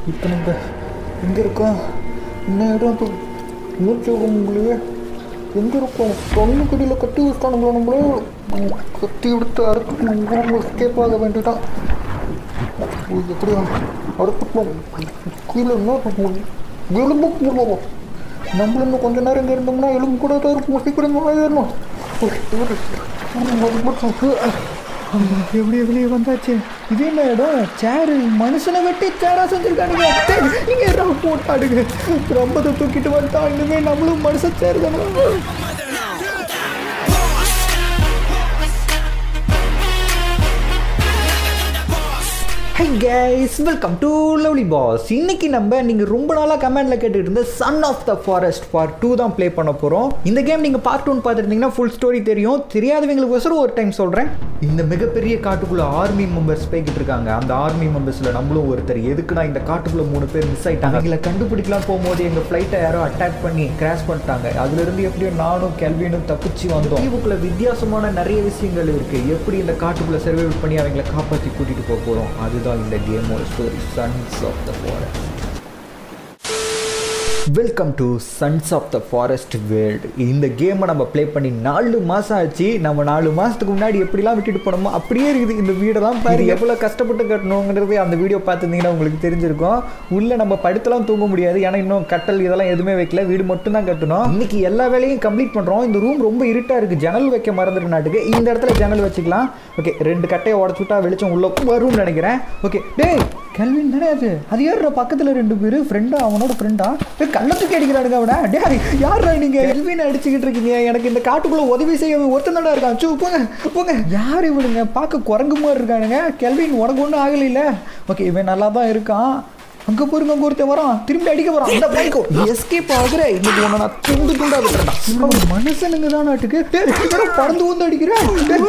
இப்போ நம்ம எங்கே இருக்கோம் என்ன இடம் இப்போ மூச்சு விட முடியலையே எங்கே இருக்கோம் கண்ணு கடியில் கட்டி வச்சிட்டானுங்களா நம்மளே உம், கத்தி எடுத்து அறுத்து எஸ்கேப் ஆக வேண்டியதான் உம், எப்படியா அறுத்துப்போம் கீழே என்ன இருக்கும்? எலும்பு போடுவோம் நம்மள இன்னும் கொஞ்ச நேரம் இங்கே இருந்தோம்னா எலும்பு கூட தான் இருக்கும் சீக்கிரம் ஏறணும் எப்படி வெளியே வந்தாச்சு இது என்ன இடம் சேரு மனுஷனை வெட்டி சேரா செஞ்சிருக்கானுங்க டேய், நீங்க என்ன போட்டாடுங்க ரொம்பத்தை தூக்கிட்டு வந்துட்டா இனிமே நம்மளும் மனுஷன் சேரு தானே hi guys welcome to lovely boss இன்னைக்கு நம்ம நீங்க ரொம்ப நாளா கமெண்ட்ல கேட்டுட்டு இருந்த son of the forest part two தான் ப்ளே பண்ண போறோம் இந்த கேம் நீங்க பார்ட் ஒன் பார்த்துருந்தீங்கன்னா ஃபுல் ஸ்டோரி தெரியும் தெரியாதவங்களுக்கு ஒசரம் ஒரு டைம் சொல்றேன் இந்த மிகப்பெரிய காட்டுக்குள்ள ஆர்மி மெம்பர்ஸ் போய்கிட்டு இருக்காங்க அந்த ஆர்மி மெம்பர்ஸ்ல நம்மளும் ஒருத்தர் எதுக்குடா இந்த காட்டுக்குள்ள மூணு பேர் மிஸ் ஆயிட்டாங்க அவங்கள கண்டுபிடிக்கலாம் போகும்போது எங்க ஃபிளைட்டை யாரோ அட்டாக் பண்ணி கிராஷ் பண்ணிட்டாங்க அதுல இருந்து எப்படியோ நானும் கெல்வினும் தப்பிச்சு வந்தோம் தீவுக்குள்ள வித்தியாசமான நிறைய விஷயங்கள் இருக்கு எப்படி இந்த காட்டுக்குள்ள சர்வைவ் பண்ணி அவங்கள காப்பாற்றி கூட்டிட்டு போக போறோம் அதுதான் இந்த கேமோட story sons of the forest welcome to sons of the forest world இந்த கேமை நம்ம ப்ளே பண்ணி நாலு மாதம் ஆச்சு நம்ம நாலு மாதத்துக்கு முன்னாடி எப்படிலாம் விட்டுட்டு போனோமோ அப்படியே இருக்குது இந்த வீடெல்லாம் பாரு எவ்வளோ கஷ்டப்பட்டு கட்டணுங்கிறது அந்த வீடியோ பார்த்துருந்தீங்கன்னா உங்களுக்கு தெரிஞ்சிருக்கும் உள்ளே நம்ம படுத்தலாம் தூங்க முடியாது ஏன்னா இன்னும் கட்டல் இதெல்லாம் எதுவுமே வைக்கல வீடு மட்டும் தான் கட்டணும் இன்னைக்கு எல்லா வேலையும் கம்ப்ளீட் பண்ணுறோம் இந்த ரூம் ரொம்ப இருட்டாக இருக்குது ஜன்னல் வைக்க மறந்துட்டு நாட்டுக்கு இந்த இடத்துல ஜன்னல் வச்சுக்கலாம் ஓகே ரெண்டு கட்டையை உடச்சு விட்டா வெளிச்சம் உள்ள வரும்னு நினைக்கிறேன் ஓகே டேய் கல்வின் தானே அது அது யார் பக்கத்தில் ரெண்டு பேர் ஃப்ரெண்டா அவனோட ஃப்ரெண்டா கள்ளத்துக்கு அடிக்கிறானுங்க அவனை டேய் யாரா நீங்க எல்வின் அடிச்சுக்கிட்டு இருக்கீங்க எனக்கு இந்த காட்டுக்குள்ள உதவி செய்ய ஒருத்தன் தானே இருக்கான் சூ போங்க போங்க யார் இவனுங்க பார்க்க குரங்கு மாதிரி இருக்கானுங்க கெல்வின் உனக்கு ஒன்றும் ஆகலையில ஓகே இவன் நல்லா தான் இருக்கான் அங்க பாருங்க அங்க ஒருத்தன் வரான் திரும்பி அடிக்க வரான் அந்த பைக்கோ எஸ்கேப் ஆகுற இன்னைக்கு உன்னை நான் துண்டு துண்டா விட்டுறேன் மனுஷனுங்க தான் நாட்டுக்கு டேய், என்னடா பறந்து வந்து அடிக்கிறேன் டேய்,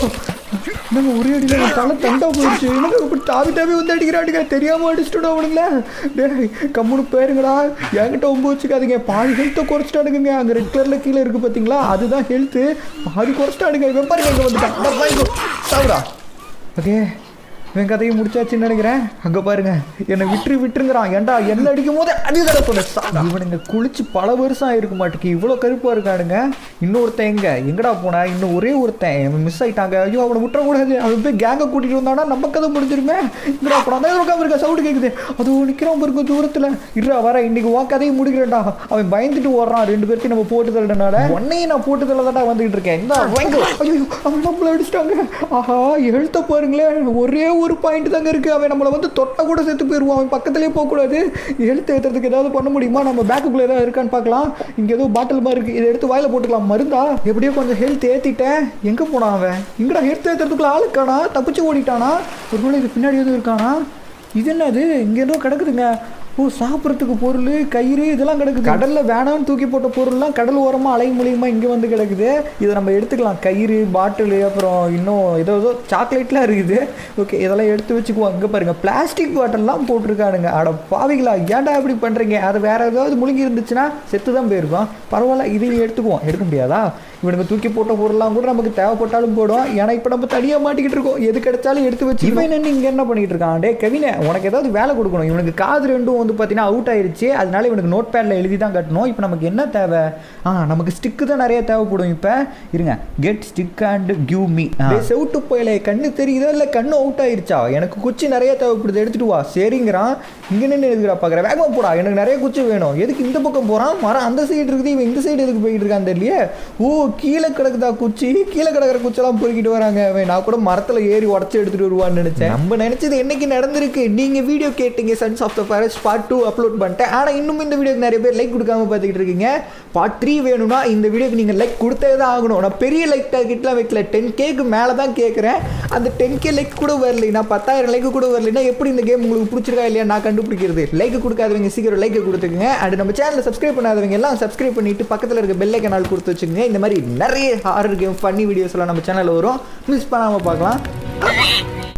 என்னங்க ஒரே அடியில் என் தலை தண்டா போயிடுச்சு என்னங்க இப்படி தாவி தாவி வந்து அடிக்கிறானுங்க தெரியாம அடிச்சுட்டோம் அவனுங்களே டேய் கம்முனு போயிருங்கடா என்கிட்ட ஒம்பு வச்சுக்காதீங்க பாதி ஹெல்த்தை குறைச்சிட்டானுங்க அங்கே ரெட் கலரில் கீழே இருக்குது பார்த்தீங்களா அதுதான் ஹெல்த்து பாதி குறைச்சிட்டானுங்க இவன் பாருங்க இங்கே வந்துட்டான் சாவுடா ஓகே இவன் கதையை முடிச்சாச்சுன்னு நினைக்கிறேன் அங்கே பாருங்க என்னை விட்டுரு விட்டுருங்கிறான் ஏன்டா என்ன அடிக்கும் போது அடிதட சொன்ன இவனுங்க குளிச்சு பல வருஷம் ஆயிருக்க மாட்டேக்கு இவ்வளோ கருப்பாக இருக்கானுங்க இன்னொருத்தன் எங்க எங்கடா போனா இன்னும் ஒரே ஒருத்தன் இவன் மிஸ் ஆயிட்டாங்க ஐயோ அவனை விட்டுறக்கூடாது அவன் போய் கேங்கை கூட்டிட்டு வந்தானா நம்ம கதை முடிஞ்சிருமே இங்கடா போனா தான் இருக்காம இருக்க சவுண்டு கேட்குது அது நிற்கிறான் பாருங்க தூரத்தில் இருடா வர இன்னைக்கு உன் கதையை முடிக்கிறேன்டா அவன் பயந்துட்டு ஓடுறான் ரெண்டு பேர்த்தையும் நம்ம போட்டு தள்ளனால உன்னையும் நான் போட்டு தள்ளதாடா வந்துகிட்டு இருக்கேன் இந்த வாங்கோ ஐயோ அவன் நம்மள அடிச்சிட்டாங்க ஆஹா எழுத்த பாருங்களேன் ஒரே ஒரு பாயிண்ட் தாங்க இருக்கு அவன் நம்மளை வந்து தொட்ட கூட செத்து போயிடுவான் அவன் பக்கத்துலேயே போகக்கூடாது எழுத்து ஏற்றுறதுக்கு ஏதாவது பண்ண முடியுமா நம்ம பேக்குக்குள்ளே ஏதாவது இருக்கான்னு பார்க்கலாம் இங்கே ஏதோ பாட்டில் மாதிரி இருக்கு இதை எடுத்து வாயில போட்டுக்கலாம் மருந்தா எப்படியோ கொஞ்சம் ஹெல்த் ஏற்றிட்டேன் எங்கே போனான் அவன் எங்கடா ஹெல்த் ஏற்றுறதுக்குள்ள ஆளுக்கானா தப்பிச்சு ஓடிட்டானா ஒரு இது பின்னாடி எதுவும் இருக்கானா இது என்னது இங்கே ஏதோ கிடக்குதுங்க ஓ சாப்பிட்றதுக்கு பொருள் கயிறு இதெல்லாம் கிடக்குது கடலில் வேணாம்னு தூக்கி போட்ட பொருள்லாம் கடல் ஓரமாக அலை மூலியமாக இங்கே வந்து கிடக்குது இதை நம்ம எடுத்துக்கலாம் கயிறு பாட்டிலு அப்புறம் இன்னும் ஏதோ ஏதோ சாக்லேட்லாம் இருக்குது ஓகே இதெல்லாம் எடுத்து வச்சுக்குவோம் அங்கே பாருங்கள் பிளாஸ்டிக் பாட்டில்லாம் போட்டிருக்கானுங்க அட பாவிகளா ஏன்டா இப்படி பண்ணுறீங்க அது வேற ஏதாவது முழுங்கி இருந்துச்சுன்னா செத்து தான் போயிருக்கோம் பரவாயில்ல இதையும் எடுத்துக்குவோம் எடுக்க முடியாதா இவனுங்க தூக்கி போட்ட பொருள்லாம் கூட நமக்கு தேவைப்பட்டாலும் போடும் ஏன்னா இப்போ நம்ம தனியாக மாட்டிக்கிட்டு இருக்கோம் எது கிடைச்சாலும் எடுத்து வச்சு இவன் என்ன இங்கே என்ன பண்ணிட்டு இருக்கான் டே கவினை உனக்கு ஏதாவது வேலை கொடுக்கணும் இவனுக்கு காது ரெண்டும் வந்து பார்த்தீங்கன்னா அவுட் ஆயிருச்சு அதனால இவனுக்கு நோட் பேடில் எழுதி தான் கட்டணும் இப்போ நமக்கு என்ன தேவை ஆ நமக்கு ஸ்டிக்கு தான் நிறைய தேவைப்படும் இப்போ இருங்க get stick and give me செவுட்டு போயில கண்ணு தெரியுதா இல்லை கண்ணு அவுட் ஆயிருச்சா எனக்கு குச்சி நிறைய தேவைப்படுது எடுத்துட்டு வா சரிங்கிறான் இங்கே நின்று எதுக்குறா பார்க்குறேன் வேகமாக போடா எனக்கு நிறைய குச்சி வேணும் எதுக்கு இந்த பக்கம் போகிறான் மரம் அந்த சைடு இருக்குது இவன் இந்த சைடு எதுக்கு போயிட்டு இருக்கான் தெரியலையே ஓ கீழே கிடக்குதா குச்சி கீழே கிடக்கிற குச்செல்லாம் பொறுக்கிட்டு வராங்க அவன் நான் கூட மரத்தில் ஏறி உடச்சி எடுத்துட்டு வருவான்னு நினைச்சேன் நம்ம நினைச்சது என்னைக்கு நடந்திருக்கு நீங்க வீடியோ கேட்டீங்க sons of the forest part two upload பண்ணிட்டேன் ஆனால் இன்னும் இந்த வீடியோக்கு நிறைய பேர் லைக் கொடுக்காம பார்த்துக்கிட்டு இருக்கீங்க பார்ட் த்ரீ வேணும்னா இந்த வீடியோக்கு நீங்கள் லைக் கொடுத்தே தான் ஆகணும் நான் பெரிய லைக் டார்கெட்லாம் வைக்கல டென் கேக்கு மேலே தான் கேட்குறேன் அந்த டென் கே லைக் கூட வரல நான் பத்தாயிரம் லைக் கூட வரலைன்னா எப்படி இந்த கேம் உங்களுக்கு பிடிச்சிருக்கா இல்லையா நான் கண்டுபிடிக்கிறது லைக் கொடுக்காதவங்க சீக்கிரம் லைக் கொடுத்துக்குங்க அண்ட் நம்ம சேனலை சப்ஸ்கிரைப் பண்ணாதவங்க எல்லாம் சப்ஸ்கிரைப் பண்ணிட்டு பக்கத்தில் இருக்க பெல் ஐக்கனால் கொடுத்து வச்சுக்கோங்க இந்த மாதிரி நிறைய ஹாரர் கேம் ஃபன்னி வீடியோஸ் எல்லாம் நம்ம சேனலில் வரும் மிஸ் பண்ணாமல் பார்க்கலாம்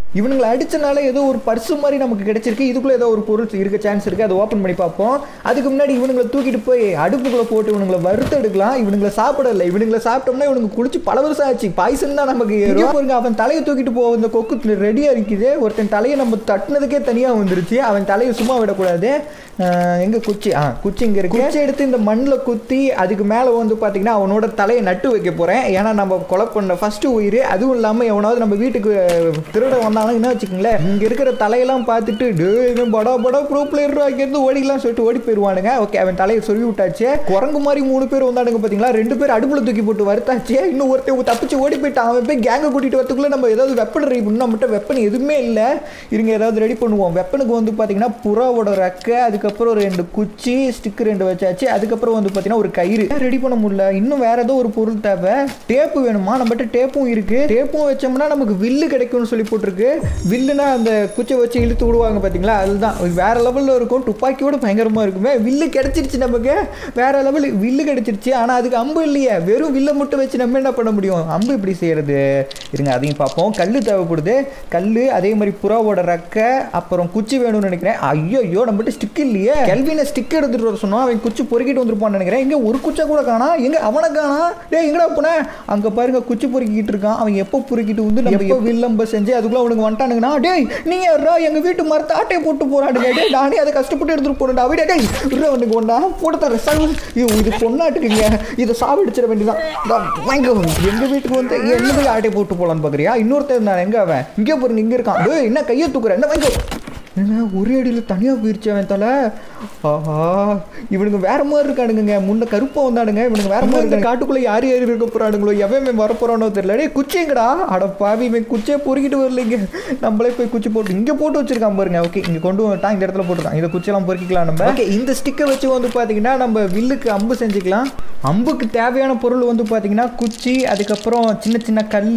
இவனுங்களை அடிச்சனால ஏதோ ஒரு பர்சு மாதிரி நமக்கு கிடைச்சிருக்கு இதுக்குள்ள ஏதோ ஒரு பொருள் இருக்க சான்ஸ் இருக்கு அதை ஓப்பன் பண்ணி பார்ப்போம் அதுக்கு முன்னாடி இவனுங்களை தூக்கிட்டு போய் அடுப்புக்குள்ள போட்டு இவனுங்களை வறுத்து எடுக்கலாம் இவனுங்களை சாப்பிடல இவனுங்களை சாப்பிட்டோம்னா இவனுக்கு குளிச்சு பல வருஷம் ஆச்சு பாய்சன் தான் நமக்கு ஏறும் பாருங்க அவன் தலையை தூக்கிட்டு போ இந்த கொக்கு ரெடியா இருக்குது ஒருத்தன் தலையை நம்ம தட்டுனதுக்கே தனியா வந்துருச்சு அவன் தலையை சும்மா விடக்கூடாது ஆஹ் எங்க குச்சி ஆ குச்சி இங்க இருக்கு குச்சி எடுத்து இந்த மண்ணில் குத்தி அதுக்கு மேலே வந்து பார்த்தீங்கன்னா அவனோட தலையை நட்டு வைக்க போறேன் ஏன்னா நம்ம கொலை பண்ண ஃபர்ஸ்ட் உயிர் அதுவும் இல்லாமல் எவனாவது நம்ம வீட்டுக்கு திருட வந்தாலும் என்ன வச்சுக்கோங்களேன் இங்க இருக்கிற தலையெல்லாம் பார்த்துட்டு டே படா படா ப்ரோ பிளேயர் அங்கேருந்து ஓடிக்கலாம் சொல்லிட்டு ஓடி போயிடுவானுங்க ஓகே அவன் தலையை சொல்லி விட்டாச்சு குரங்கு மாதிரி மூணு பேர் வந்தானுங்க பார்த்தீங்களா ரெண்டு பேர் அடுப்புல தூக்கி போட்டு வறுத்தாச்சு இன்னும் ஒருத்தன் தப்பிச்சு ஓடி போயிட்டான் அவன் போய் கேங்கை கூட்டிட்டு வரதுக்குள்ள நம்ம ஏதாவது வெப்பன் ரெடி பண்ணணும் நம்மகிட்ட வெப்பன் எதுவுமே இல்லை இருங்க ஏதாவது ரெடி பண்ணுவோம் வெப்பனுக்கு வந்து பார்த்தீங்கன்னா புறாவோட ரெக்கை அதுக்கப்புறம் ரெண்டு குச்சி ஸ்டிக் ரெண்டு வச்சாச்சு அதுக்கப்புறம் வந்து பார்த்தீங்கன்னா ஒரு கயிறு ரெடி பண்ண முடியல இன்னும் வேற ஏதோ ஒரு பொருள் தேவை டேப்பு வேணுமா நம்மகிட்ட டேப்பும் இருக்கு டேப்பும் வச்சோம்னா நமக்கு வில்லு கிடைக்கும்னு சொல்லி போட்டிருக்கு வில்லுனா அந்த குச்சை வச்சு இழுத்து விடுவாங்க பார்த்தீங்களா அதுதான் வேற லெவலில் இருக்கும் துப்பாக்கியோட பயங்கரமாக இருக்குமே வில்லு கிடைச்சிருச்சு நமக்கு வேற லெவல் வில்லு கிடைச்சிருச்சு ஆனால் அதுக்கு அம்பு இல்லையே வெறும் வில்லை மட்டும் வச்சு நம்ம என்ன பண்ண முடியும் அம்பு எப்படி செய்யறது இருங்க அதையும் பார்ப்போம் கல் தேவைப்படுது கல் அதே மாதிரி புறாவோட ரெக்கை அப்புறம் குச்சி வேணும்னு நினைக்கிறேன் ஐயோ ஐயோ நம்மகிட்ட ஸ்டிக் இல்லையே கல்வினை ஸ்டிக் எடுத்துட்டு வர சொன்னோம் அவன் குச்சி பொறுக்கிட்டு வந்திருப்பான்னு நினைக்கிறேன் இங்க ஒரு குச்சை கூட காணா எங்க அவனை காணா டேய் எங்கடா போன அங்க பாருங்க குச்சி பொறுக்கிட்டு இருக்கான் அவன் எப்போ பொறுக்கிட்டு வந்து நம்ம எப்போ வில்லம்ப செஞ்சு அதுக்குள்ள அவனுக்கு வந்துட்டானுங்கன்னா டேய் நீங்க யாரா எங்க வீட்டு மரத்தை ஆட்டையை போட்டு போறாடுங்க டேய் நானே அதை கஷ்டப்பட்டு எடுத்துட்டு போறேன்டா அப்படியே டேய் விட்ற அவனுக்கு ஒண்ணா போட்டு தர சாவு இது பொண்ணாட்டுக்குங்க இதை சாவடிச்சிட வேண்டியதான் டா, வாங்க எங்க வீட்டுக்கு வந்து என்ன போய் ஆட்டையை போட்டு போலான்னு பாக்குறியா இன்னொருத்தர் நான் எங்க அவன் இங்கே பாருங்க இங்க இருக்கான் டேய் என்ன கையை தூக்குறேன் என்ன வாங்க என்ன ஒரே அடியில் தனியாக போயிருச்சு அவன் தலை ஆஹா இவனுங்க வேற மாதிரி இருக்கானுங்க முன்ன கருப்பாக வந்தானுங்க இவனுங்க வேற மாதிரி இருக்காங்க காட்டுக்குள்ளே யார் யார் இருக்க போறானுங்களோ எவன் வர போறானோ தெரியல டேய் குச்சிங்கடா அட பாவி இவன் குச்சியே பொறுக்கிட்டு வரலைங்க நம்மளே போய் குச்சி போட்டு இங்கே போட்டு வச்சிருக்கான் பாருங்க ஓகே இங்கே கொண்டு வந்துட்டான் இந்த இடத்துல போட்டுருக்கான் இந்த குச்சியெல்லாம் பொறுக்கிக்கலாம் நம்ம ஓகே இந்த ஸ்டிக்கை வச்சு வந்து பார்த்தீங்கன்னா நம்ம வில்லுக்கு அம்பு செஞ்சுக்கலாம் அம்புக்கு தேவையான பொருள் வந்து பார்த்தீங்கன்னா குச்சி அதுக்கப்புறம் சின்ன சின்ன கல்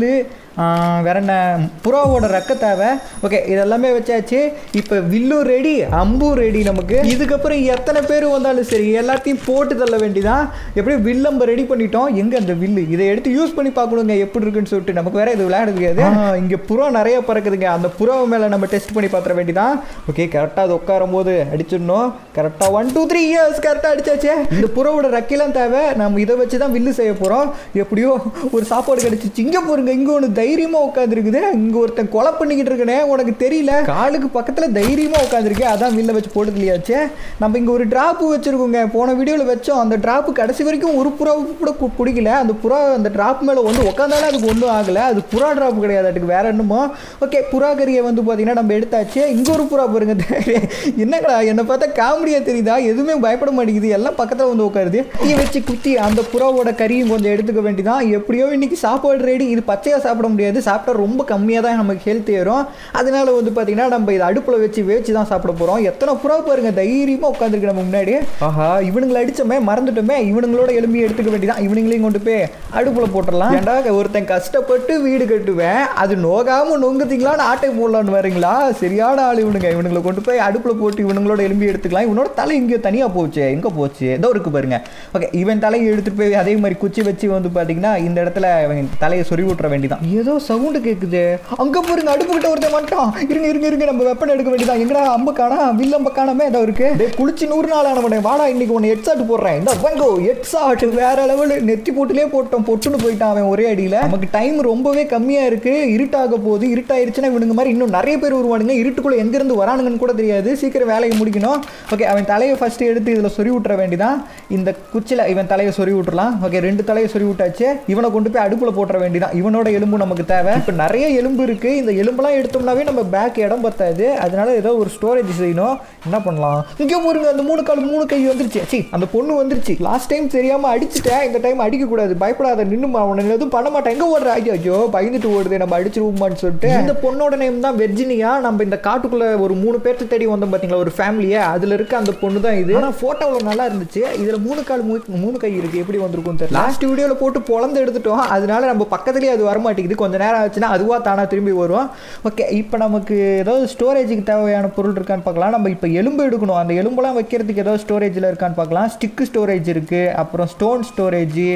வேற என்ன புறாவோட ரெக்க தேவை ஓகே இதெல்லாமே வச்சாச்சு இப்போ வில்லும் ரெடி அம்பும் ரெடி நமக்கு இதுக்கப்புறம் எத்தனை பேர் வந்தாலும் சரி எல்லாத்தையும் போட்டு தள்ள வேண்டிதான் எப்படியும் வில் நம்ம ரெடி பண்ணிட்டோம் எங்க அந்த வில்லு இதை எடுத்து யூஸ் பண்ணி பார்க்கணுங்க எப்படி இருக்குன்னு சொல்லிட்டு நமக்கு வேற இது விளையாட தெரியாது இங்க புறா நிறைய பறக்குதுங்க அந்த புறாவை மேல நம்ம டெஸ்ட் பண்ணி பார்த்துற வேண்டிதான் ஓகே கரெக்டாக அது உட்காரும் போது அடிச்சிடணும் கரெக்டாக ஒன் டூ த்ரீ இயர்ஸ் கரெக்டாக அடிச்சாச்சே இந்த புறாவோட ரெக்கையெல்லாம் தேவை நம்ம இதை வச்சு தான் வில்லு செய்ய போகிறோம் எப்படியோ ஒரு சாப்பாடு கிடைச்சிச்சு இங்கே போருங்க இங்கே ஒன்று தைரியமாக உட்காந்துருக்குது இங்கே ஒருத்தன் கொலை பண்ணிக்கிட்டு இருக்கனே உனக்கு தெரியல காலுக்கு பக்கத்தில் தைரியமாக உட்காந்துருக்கு அதான் வில்ல வச்சு போட்டு இல்லையாச்சு நம்ம இங்கே ஒரு டிராப்பு வச்சுருக்கோங்க போன வீடியோவில் வச்சோம் அந்த டிராப்பு கடைசி வரைக்கும் ஒரு புறாவுக்கு கூட கு- பிடிக்கல அந்த புறா அந்த டிராப் மேலே வந்து உட்காந்தாலும் அதுக்கு ஒன்றும் ஆகலை அது புறா டிராப் கிடையாது அதுக்கு வேற என்னமோ ஓகே புறா கறியை வந்து பார்த்தீங்கன்னா நம்ம எடுத்தாச்சு இங்கே ஒரு புறா பாருங்க என்னங்கடா என்னை பார்த்தா காமெடியாக தெரியுதா எதுவுமே பயப்பட மாட்டேங்குது எல்லாம் பக்கத்தில் வந்து உட்காருது தீ வச்சு குத்தி அந்த புறாவோட கறியும் கொஞ்சம் எடுத்துக்க வேண்டியதான் எப்படியோ இன்னைக்கு சாப்பாடு ரெடி இது பச்சையாக சாப்பிட முடியாது சாப்பிட்டா ரொம்ப கம்மியாக தான் நமக்கு ஹெல்த் ஏறும் அதனால வந்து பார்த்தீங்கன்னா நம்ம இதை அடுப்பில் வச்சு வேச்சு தான் சாப்பிட போகிறோம் எத்தனை புறா பாருங்க தைரியமாக உட்காந்துருக்கு நம்ம முன்னாடி ஆஹா இவனுங்களை அடிச்சோமே மறந்துட்டோமே இவனுங்களோட எலும்பி எடுத்துக்க வேண்டியதான் இவனுங்களையும் கொண்டு போய் அடுப்பில் போட்டுடலாம் ஏன்டா ஒருத்தன் கஷ்டப்பட்டு வீடு கட்டுவேன் அது நோகாம நொங்குத்தீங்களான்னு ஆட்டை போடலான்னு வரீங்களா சரியான ஆள் இவனுங்க இவனுங்களை கொண்டு போய் அடுப்பில் போட்டு இவனுங்களோட எலும்பி எடுத்துக்கலாம் இவனோட தலை இங்கே தனியாக போச்சு எங்கே போச்சு ஏதோ இருக்கு பாருங்க ஓகே இவன் தலையை எடுத்துட்டு போய் அதே மாதிரி குச்சி வச்சு வந்து பார்த்தீங்கன்னா இந்த இடத்துல இவன் தலையை சொறி விட்டுற வேண்டியதான் ஏதோ சவுண்டு கேட்குது அங்கே பாருங்க அடுப்பு கிட்ட ஒருத்தன் வந்துட்டான் இருங்க இருங்க இருங்க நம்ம வெப்பன் எடுக்க வேண்டியதான் எங்கடா அம்பு காணா வில் அம்பு காணாம ஏதோ இருக்கு டேய், குளிச்சு நூறு நாள் ஆனவனே வாடா இன்னைக்கு ஒன்று ஹெட் ஷாட் போடுறேன் இந்த வங்கோ ஹெட் ஷாட் வேற லெவல் நெத்தி போட்டுலே போட்டோம் பொட்டுன்னு போயிட்டான் அவன் ஒரே அடியில் நமக்கு டைம் ரொம்பவே கம்மியாக இருக்கு இருட்டாக போகுது இருட்டாயிருச்சுன்னா இவனுங்க மாதிரி இன்னும் நிறைய பேர் வருவானுங்க இருட்டுக்குள்ள எங்கேருந்து வரானுங்கன்னு கூட தெரியாது சீக்கிரம் வேலையை முடிக்கணும் ஓகே அவன் தலையை ஃபர்ஸ்ட் எடுத்து இதில் சொறி விட்டுற வேண்டியதான் இந்த குச்சியில் இவன் தலையை சொறி விட்டுறலாம் ஓகே ரெண்டு தலையை சொறி விட்டாச்சு இவனை கொண்டு போய் அடுப்பில் போட்டுற வேண்டியதான் இவனோட எலும்பு நமக்கு தேவை இப்போ நிறைய எலும்பு இருக்கு இந்த எலும்பெல்லாம் எடுத்தோம்னாவே நம்ம பேக் இடம் பத்தாது அதனால ஏதோ ஒரு ஸ்டோரேஜ் செய்யணும் என்ன பண்ணலாம் இங்கே பாருங்க அந்த மூணு கால் மூணு கை வந்துருச்சு சி அந்த பொண்ணு வந்துருச்சு லாஸ்ட் டைம் தெரியாம அடிச்சுட்டேன் இந்த டைம் அடிக்க கூடாது பயப்படாத நின்னுமா உன்னை எதுவும் பண்ண மாட்டேன் எங்க ஓடுற ஐயோ ஐயோ பயந்துட்டு ஓடுது நம்ம அடிச்சிருவோமான்னு சொல்லிட்டு இந்த பொண்ணோட நேம் தான் வெர்ஜினியா நம்ம இந்த காட்டுக்குள்ள ஒரு மூணு பேர்த்து தேடி வந்தோம் பாத்தீங்களா ஒரு ஃபேமிலியே அதுல இருக்க அந்த பொண்ணு தான் இது ஆனா போட்டோவில் நல்லா இருந்துச்சு இதுல மூணு கால் மூ- மூணு கை இருக்கு எப்படி வந்திருக்கும் தெரியல லாஸ்ட் வீடியோல போட்டு பொழந்து எடுத்துட்டோம் அதனால நம்ம பக்கத்துலயே அது வர மாட்டேங்குது கொஞ்ச நேரம் ஆச்சுன்னா அதுவா தானா திரும்பி வரும் ஓகே இப்போ நமக்கு ஏதாவது ஸ்டோரேஜுக்கு தேவையான பொருள் இருக்கான்னு பார்க்கலாம் நம்ம இப்போ எலும்பு எடுக்கணும் அந்த எலும்பெல்லாம் வைக்கிறதுக்கு ஏதாவது ஸ்டோரேஜில் இருக்கான்னு பார்க்கலாம் ஸ்டிக்கு ஸ்டோரேஜ் இருக்குது அப்புறம் ஸ்டோன் ஸ்டோரேஜ்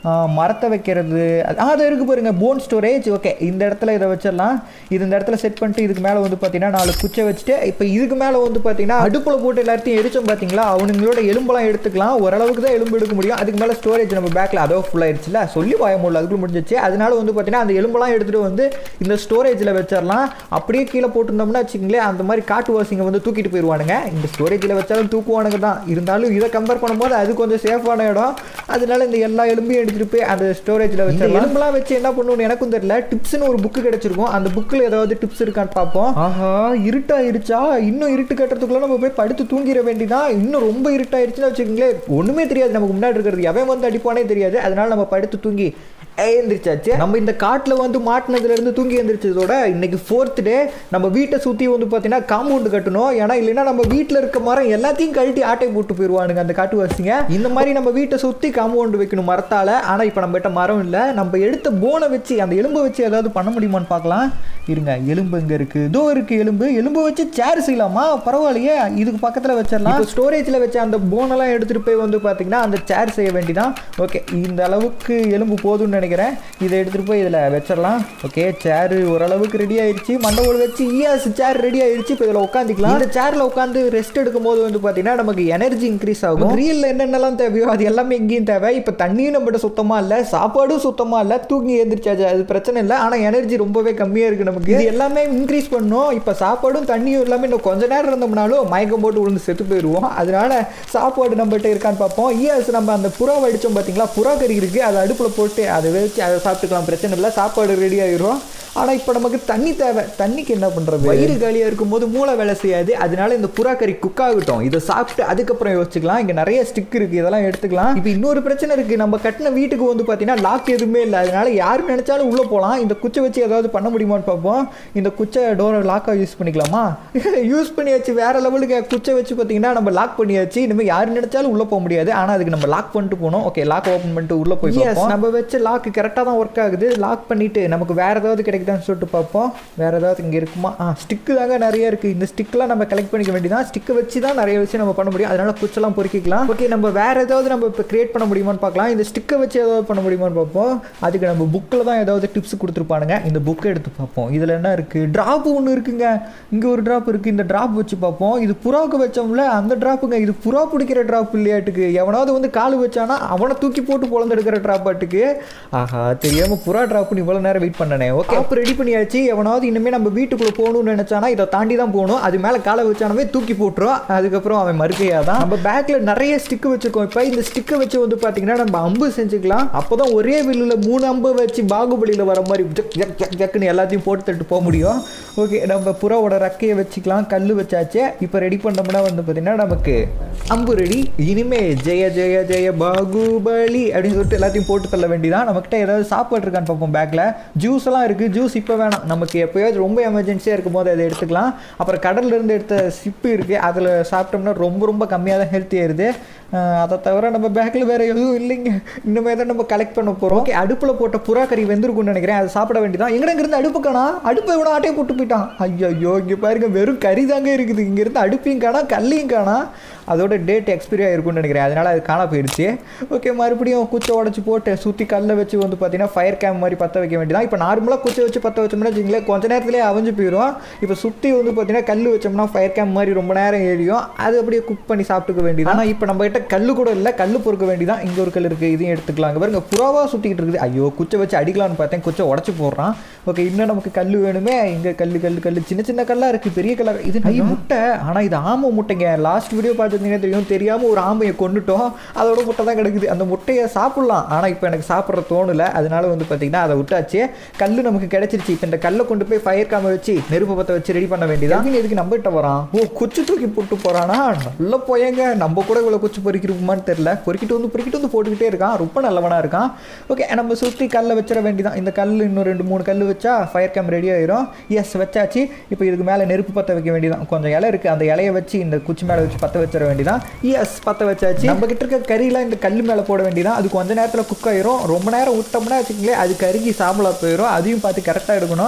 மரத்தை வைக்கிறது அது- ஆ, அது இருக்கு பாருங்க போன் ஸ்டோரேஜ் ஓகே இந்த இடத்துல இதை வச்சிடலாம் இது இந்த இடத்துல செட் பண்ணிட்டு இதுக்கு மேலே வந்து பார்த்தீங்கன்னா நாலு குச்சை வச்சுட்டு இப்போ இதுக்கு மேலே வந்து பார்த்தீங்கன்னா அடுப்பில் போட்டு எல்லாத்தையும் எரிச்சோம் பார்த்தீங்களா அவனுங்களோட எலும்பெல்லாம் எடுத்துக்கலாம் ஓரளவுக்கு தான் எலும்பு எடுக்க முடியும் அதுக்கு மேலே ஸ்டோரேஜ் நம்ம பேக்கில் அதோ ஃபுல் ஆயிடுச்சுல சொல்லி வாய முடியல அதுக்குள்ள முடிஞ்சிச்சு அதனால வந்து பார்த்தீங்கன்னா அந்த எலும்பெல்லாம் எடுத்துகிட்டு வந்து இந்த ஸ்டோரேஜில் வச்சிடலாம் அப்படியே கீழே போட்டிருந்தோம்னா வச்சுங்களேன் அந்த மாதிரி காட்டுவாசிங்க வந்து தூக்கிட்டு போயிடுவானுங்க இந்த ஸ்டோரேஜில் வச்சாலும் தூக்குவானுங்க தான் இருந்தாலும் இதை கம்பேர் பண்ணும்போது அது கொஞ்சம் சேஃபான இடம் அதனால இந்த எல்லா எலும்பையும் எடுத்துகிட்டு போய் அந்த ஸ்டோரேஜில் வச்சு எலும்பெல்லாம் வச்சு என்ன பண்ணணும்னு எனக்கும் தெரியல டிப்ஸ்னு ஒரு புக்கு கிடைச்சிருக்கும் அந்த புக்கில் ஏதாவது டிப்ஸ் இருக்கான்னு பார்ப்போம் ஆஹா இருட்டாயிருச்சா இன்னும் இருட்டு கட்டுறதுக்குள்ள நம்ம போய் படுத்து தூங்கிட வேண்டியதான் இன்னும் ரொம்ப இருட்டாயிருச்சுன்னா வச்சுக்கோங்களேன் ஒன்றுமே தெரியாது நமக்கு முன்னாடி இருக்கிறது எவன் வந்து அடிப்பானே தெரியாது அதனால நம்ம படுத்து தூங்கி எழுந்திரிச்சாச்சு நம்ம இந்த காட்டில் வந்து மாட்டினதுல இருந்து தூங்கி எழுந்திரிச்சதோட இன்னைக்கு ஃபோர்த் டே நம்ம வீட்டை சுற்றி வந்து பார்த்தீங்கன்னா காம்பவுண்டு கட்டணும் ஏன்னா இல்லைன்னா நம்ம வீட்டில் இருக்க மரம் எல்லாத்தையும் கழட்டி ஆட்டை போட்டு போயிடுவானுங்க அந்த காட்டுவாசிங்க இந்த மாதிரி நம்ம வீட்டை சுற்றி காம்பவுண்டு வைக்கணும் மரத்தால் ஆனால் இப்போ நம்மகிட்ட மரம் இல்லை நம்ம எடுத்த போனை வச்சு அந்த எலும்பை வச்சு ஏதாவது பண்ண முடியுமான்னு பார்க்கலாம் இருங்க எலும்பு இங்கே இருக்குது இதோ இருக்குது எலும்பு எலும்பு வச்சு சேர் செய்யலாமா பரவாயில்லையே இதுக்கு பக்கத்தில் வச்சிடலாம் ஸ்டோரேஜில் வச்ச அந்த போனெல்லாம் எடுத்துகிட்டு போய் வந்து பார்த்தீங்கன்னா அந்த சேர் செய்ய வேண்டியதான் ஓகே இந்த அளவுக்கு எலும்பு போதும்னு நினைக்கிறேன் இதை எடுத்துகிட்டு போய் இதில் வச்சிடலாம் ஓகே சேரு ஓரளவுக்கு ரெடி ஆயிடுச்சு மண்டபோடு வச்சு ஈயாஸ் சேர் ரெடி ஆயிடுச்சு இப்போ இதில் உட்காந்துக்கலாம் இந்த சேரில் உட்காந்து ரெஸ்ட் எடுக்கும் போது வந்து பார்த்தீங்கன்னா நமக்கு எனர்ஜி இன்க்ரீஸ் ஆகும் ரியலில் என்னென்னலாம் தேவையோ அது எல்லாமே எங்கேயும் தேவை இப்போ தண்ணியும் நம்மகிட்ட சுத்தமாக இல்லை சாப்பாடும் சுத்தமாக இல்லை தூங்கி எழுந்திரிச்சாச்சு அது பிரச்சனை இல்லை ஆனால் எனர்ஜி ரொம்பவே கம்மியாக இருக்குது நமக்கு இது எல்லாமே இன்க்ரீஸ் பண்ணும் இப்போ சாப்பாடும் தண்ணியும் எல்லாமே இன்னும் கொஞ்ச நேரம் இருந்தோம்னாலும் மயக்கம் போட்டு விழுந்து செத்து போயிடுவோம் அதனால சாப்பாடு நம்மகிட்ட இருக்கான்னு பார்ப்போம் ஈஎஸ் நம்ம அந்த புறா அடித்தோம் பார்த்தீங்களா புறா கறி இருக்குது அதை அடுப்பில் போட்டு அதை வச்சு அதை சாப்பிட்டுக்கலாம் பிரச்சனை இல்லை சாப்பாடு ரெடி ஆயிரும் ஆனால் இப்போ நமக்கு தண்ணி தேவை தண்ணிக்கு என்ன பண்ணுறது வயிறு காலியாக இருக்கும்போது மூளை வேலை செய்யாது அதனால இந்த புறா கறி குக் ஆகட்டும் இதை சாப்பிட்டு அதுக்கப்புறம் யோசிச்சுக்கலாம் இங்கே நிறைய ஸ்டிக் இருக்குது இதெல்லாம் எடுத்துக்கலாம் இப்போ இன்னொரு பிரச்சனை இருக்குது நம்ம கட்டின வீட்டுக்கு வந்து பார்த்தீங்கன்னா லாக் எதுவுமே இல்லை அதனால யார் நினைச்சாலும் உள்ளே போகலாம் இந்த குச்சை வச்சு ஏதாவது பண்ண முடியுமான்னு பார்ப்போம் இந்த குச்சை டோரை லாக்காக யூஸ் பண்ணிக்கலாமா யூஸ் பண்ணியாச்சு வேற லெவலுக்கு குச்சை வச்சு பார்த்தீங்கன்னா நம்ம லாக் பண்ணியாச்சு இனிமேல் யார் நினைச்சாலும் உள்ளே போக முடியாது ஆனால் அதுக்கு நம்ம லாக் பண்ணிட்டு போகணும் ஓகே லாக் ஓப்பன் பண்ணிட்டு உள்ளே போய் பார்ப்போம் நம்ம வச்ச லாக் கரெக்டாக தான் ஒர்க் ஆகுது லாக் பண்ணிட்டு நமக்கு வேற ஏதாவது கிடைக்குதான்னு சொல்லிட்டு பார்ப்போம் வேற ஏதாவது இங்கே இருக்குமா ஆ ஸ்டிக்கு தாங்க நிறைய இருக்குது இந்த ஸ்டிக்லாம் நம்ம கலெக்ட் பண்ணிக்க வேண்டியதான் ஸ்டிக்கை வச்சு தான் நிறைய விஷயம் நம்ம பண்ண முடியும் அதனால குச்செல்லாம் பொறுக்கிக்கலாம் ஓகே நம்ம வேற ஏதாவது நம்ம இப்போ கிரியேட் பண்ண முடியுமான்னு பார்க்கலாம் இந்த ஸ்டிக்கை வச்சு ஏதாவது பண்ண முடியுமான்னு பார்ப்போம் அதுக்கு நம்ம புக்கில் தான் ஏதாவது டிப்ஸ் கொடுத்துருப்பானுங்க இந்த புக்கை எடுத்து பார்ப்போம் இதில் என்ன இருக்குது ட்ராப் ஒன்று இருக்குங்க இங்கே ஒரு ட்ராப் இருக்குது இந்த ட்ராப் வச்சு பார்ப்போம் இது புறாவுக்கு வச்சோம்ல அந்த ட்ராப்புங்க இது புறா பிடிக்கிற ட்ராப் இல்லையாட்டுக்கு எவனாவது வந்து கால் வச்சானா அவனை தூக்கி போட்டு பொழந்தெடுக்கிற ட்ராப் ஆட்டுக்கு ஆஹா தெரியாமல் புறா ட்ராப் இவ்வளோ நேரம் வெயிட் பண்ணனே ஓகே அப்போ ரெடி பண்ணியாச்சு எவனாவது இனிமேல் நம்ம வீட்டுக்குள்ளே போகணும்னு நினச்சானா இதை தாண்டி தான் போகணும் அது மேலே காலை வச்சானவே தூக்கி போட்டுரும் அதுக்கப்புறம் அவன் மறுக்கையா தான் நம்ம பேக்கில் நிறைய ஸ்டிக்கு வச்சுருக்கோம் இப்போ இந்த ஸ்டிக்கை வச்சு வந்து பார்த்தீங்கன்னா நம்ம அம்பு செஞ்சுக்கலாம் அப்போ தான் ஒரே வில்லில் மூணு அம்பு வச்சு பாகுபலியில் வர மாதிரி ஜக் ஜக் ஜக் ஜக்குன்னு எல்லாத்தையும் போட்டு தட்டு போக முடியும் ஓகே நம்ம புறாவோட ரெக்கையை வச்சுக்கலாம் கல் வச்சாச்சு இப்போ ரெடி பண்ணோம்னா வந்து பார்த்தீங்கன்னா நமக்கு அம்பு ரெடி இனிமே ஜெய ஜெய ஜெய பாகுபலி அப்படின்னு சொல்லிட்டு எல்லாத்தையும் போட்டு தள்ள வேண்டியதான் நம்மக்கிட்ட ஏதாவது சாப்பாடு இருக்கான்னு பார்ப்போம் பேக்கில் ஜூஸ் எல்லாம் இருக்குது ஜூஸ் இப்போ வேணாம் நமக்கு எப்போயாவது ரொம்ப எமர்ஜென்சியாக இருக்கும் போது அதை எடுத்துக்கலாம் அப்புறம் கடல்ல இருந்து எடுத்த சிப்பு இருக்குது அதில் சாப்பிட்டோம்னா ரொம்ப ரொம்ப கம்மியாக தான் ஹெல்த்தி ஆயிருது அஹ் அதை தவிர நம்ம பேக்கில் வேறு எதுவும் இல்லைங்க இன்னுமே தான் நம்ம கலெக்ட் பண்ண போகிறோம் ஓகே அடுப்பில் போட்ட புறா கறி வெந்திருக்கும்னு நினைக்கிறேன் அதை சாப்பிட வேண்டியதான் எங்கடா இங்கிருந்து அடுப்பு காணா அடுப்பை இவனை ஆட்டையை போட்டு போயிட்டான் ஐயோ இங்கே பாருங்க வெறும் கறி தாங்க இருக்குது இங்கேருந்து அடுப்பையும் காணா கல்லையும் காணா அதோட டேட் எக்ஸ்பைரி ஆயிருக்கும்னு நினைக்கிறேன் அதனால அது காண போயிடுச்சு ஓகே மறுபடியும் குச்சை உடச்சி போட்டு சுற்றி கல்லை வச்சு வந்து பார்த்தீங்கன்னா ஃபயர் கேம் மாதிரி பற்ற வைக்க வேண்டியதான் இப்போ நார்மலாக குச்சை வச்சு பற்ற வச்சோம்னா வச்சுங்களேன் கொஞ்ச நேரத்துலேயே அவிஞ்சு போயிடும் இப்போ சுற்றி வந்து பார்த்தீங்கன்னா கல் வச்சோம்னா ஃபயர் கேம் மாதிரி ரொம்ப நேரம் ஏறியும் அது அப்படியே குக் பண்ணி சாப்பிட்டுக்க வேண்டியது ஆனால் இப்போ நம்ம கிட்ட கல் கூட இல்லை கல் பொறுக்க வேண்டியதான் இங்கே ஒரு கல் இருக்குது இதையும் எடுத்துக்கலாம் இங்க பாருங்க புறாவாக சுற்றிக்கிட்டு இருக்குது ஐயோ குச்சை வச்சு அடிக்கலாம்னு பார்த்தேன் குச்சை உடச்சி போடுறான் ஓகே இன்னும் நமக்கு கல் வேணுமே இங்கே கல் கல் கல் சின்ன சின்ன கல்லாக இருக்குது பெரிய கல்லாக இது ஐ முட்டை ஆனால் இது ஆமை முட்டைங்க லாஸ்ட் வீடியோ பார்த்துருந்தீங்கன்னா தெரியும் தெரியாமல் ஒரு ஆமையை கொண்டுட்டோம் அதோட முட்டை தான் கிடக்குது அந்த முட்டையை சாப்பிட்லாம் ஆனால் இப்போ எனக்கு சாப்பிட்ற தோணலை அதனால வந்து பார்த்தீங்கன்னா அதை விட்டாச்சு கல் நமக்கு கிடைச்சிருச்சு இப்போ இந்த கல்லை கொண்டு போய் ஃபயர் காம வச்சு நெருப்பு பற்ற வச்சு ரெடி பண்ண வேண்டியதான் எதுக்கு நம்ம கிட்ட வரான் ஓ குச்சி தூக்கி போட்டு போகிறானா நல்ல போயங்க நம்ம கூட இவ்வளோ குச்சி பொறிக்கிறோமான்னு தெரில பொறுக்கிட்டு வந்து பொறுக்கிட்டு வந்து போட்டுக்கிட்டே இருக்கான் ரொம்ப நல்லவனாக இருக்கான் ஓகே நம்ம சுற்றி கல்லை வச்சிட வேண்டியதான் இந்த கல் இன்னும் ரெண்டு மூணு கல் வச்சா ஃபயர் கேம் ரெடி ஆயிரும் எஸ் வச்சாச்சு இப்போ இதுக்கு மேலே நெருப்பு பற்ற வைக்க வேண்டியதான் கொஞ்சம் இலை இருக்குது அந்த இலையை வச்சு இந்த குச்சி மேலே வச்சு பற்ற வச்சிட வேண்டியதான் எஸ் பற்ற வச்சாச்சு நம்ம கிட்ட இருக்க கறியெல்லாம் இந்த கல் மேலே போட வேண்டியதான் அது கொஞ்ச நேரத்தில் குக் ஆயிரும் ரொம்ப நேரம் விட்டோம்னா வச்சுக்கங்களேன் அது கருகி சாம்பலாக போயிடும் அதையும் பார்த்து கரெக்டாக எடுக்கணும்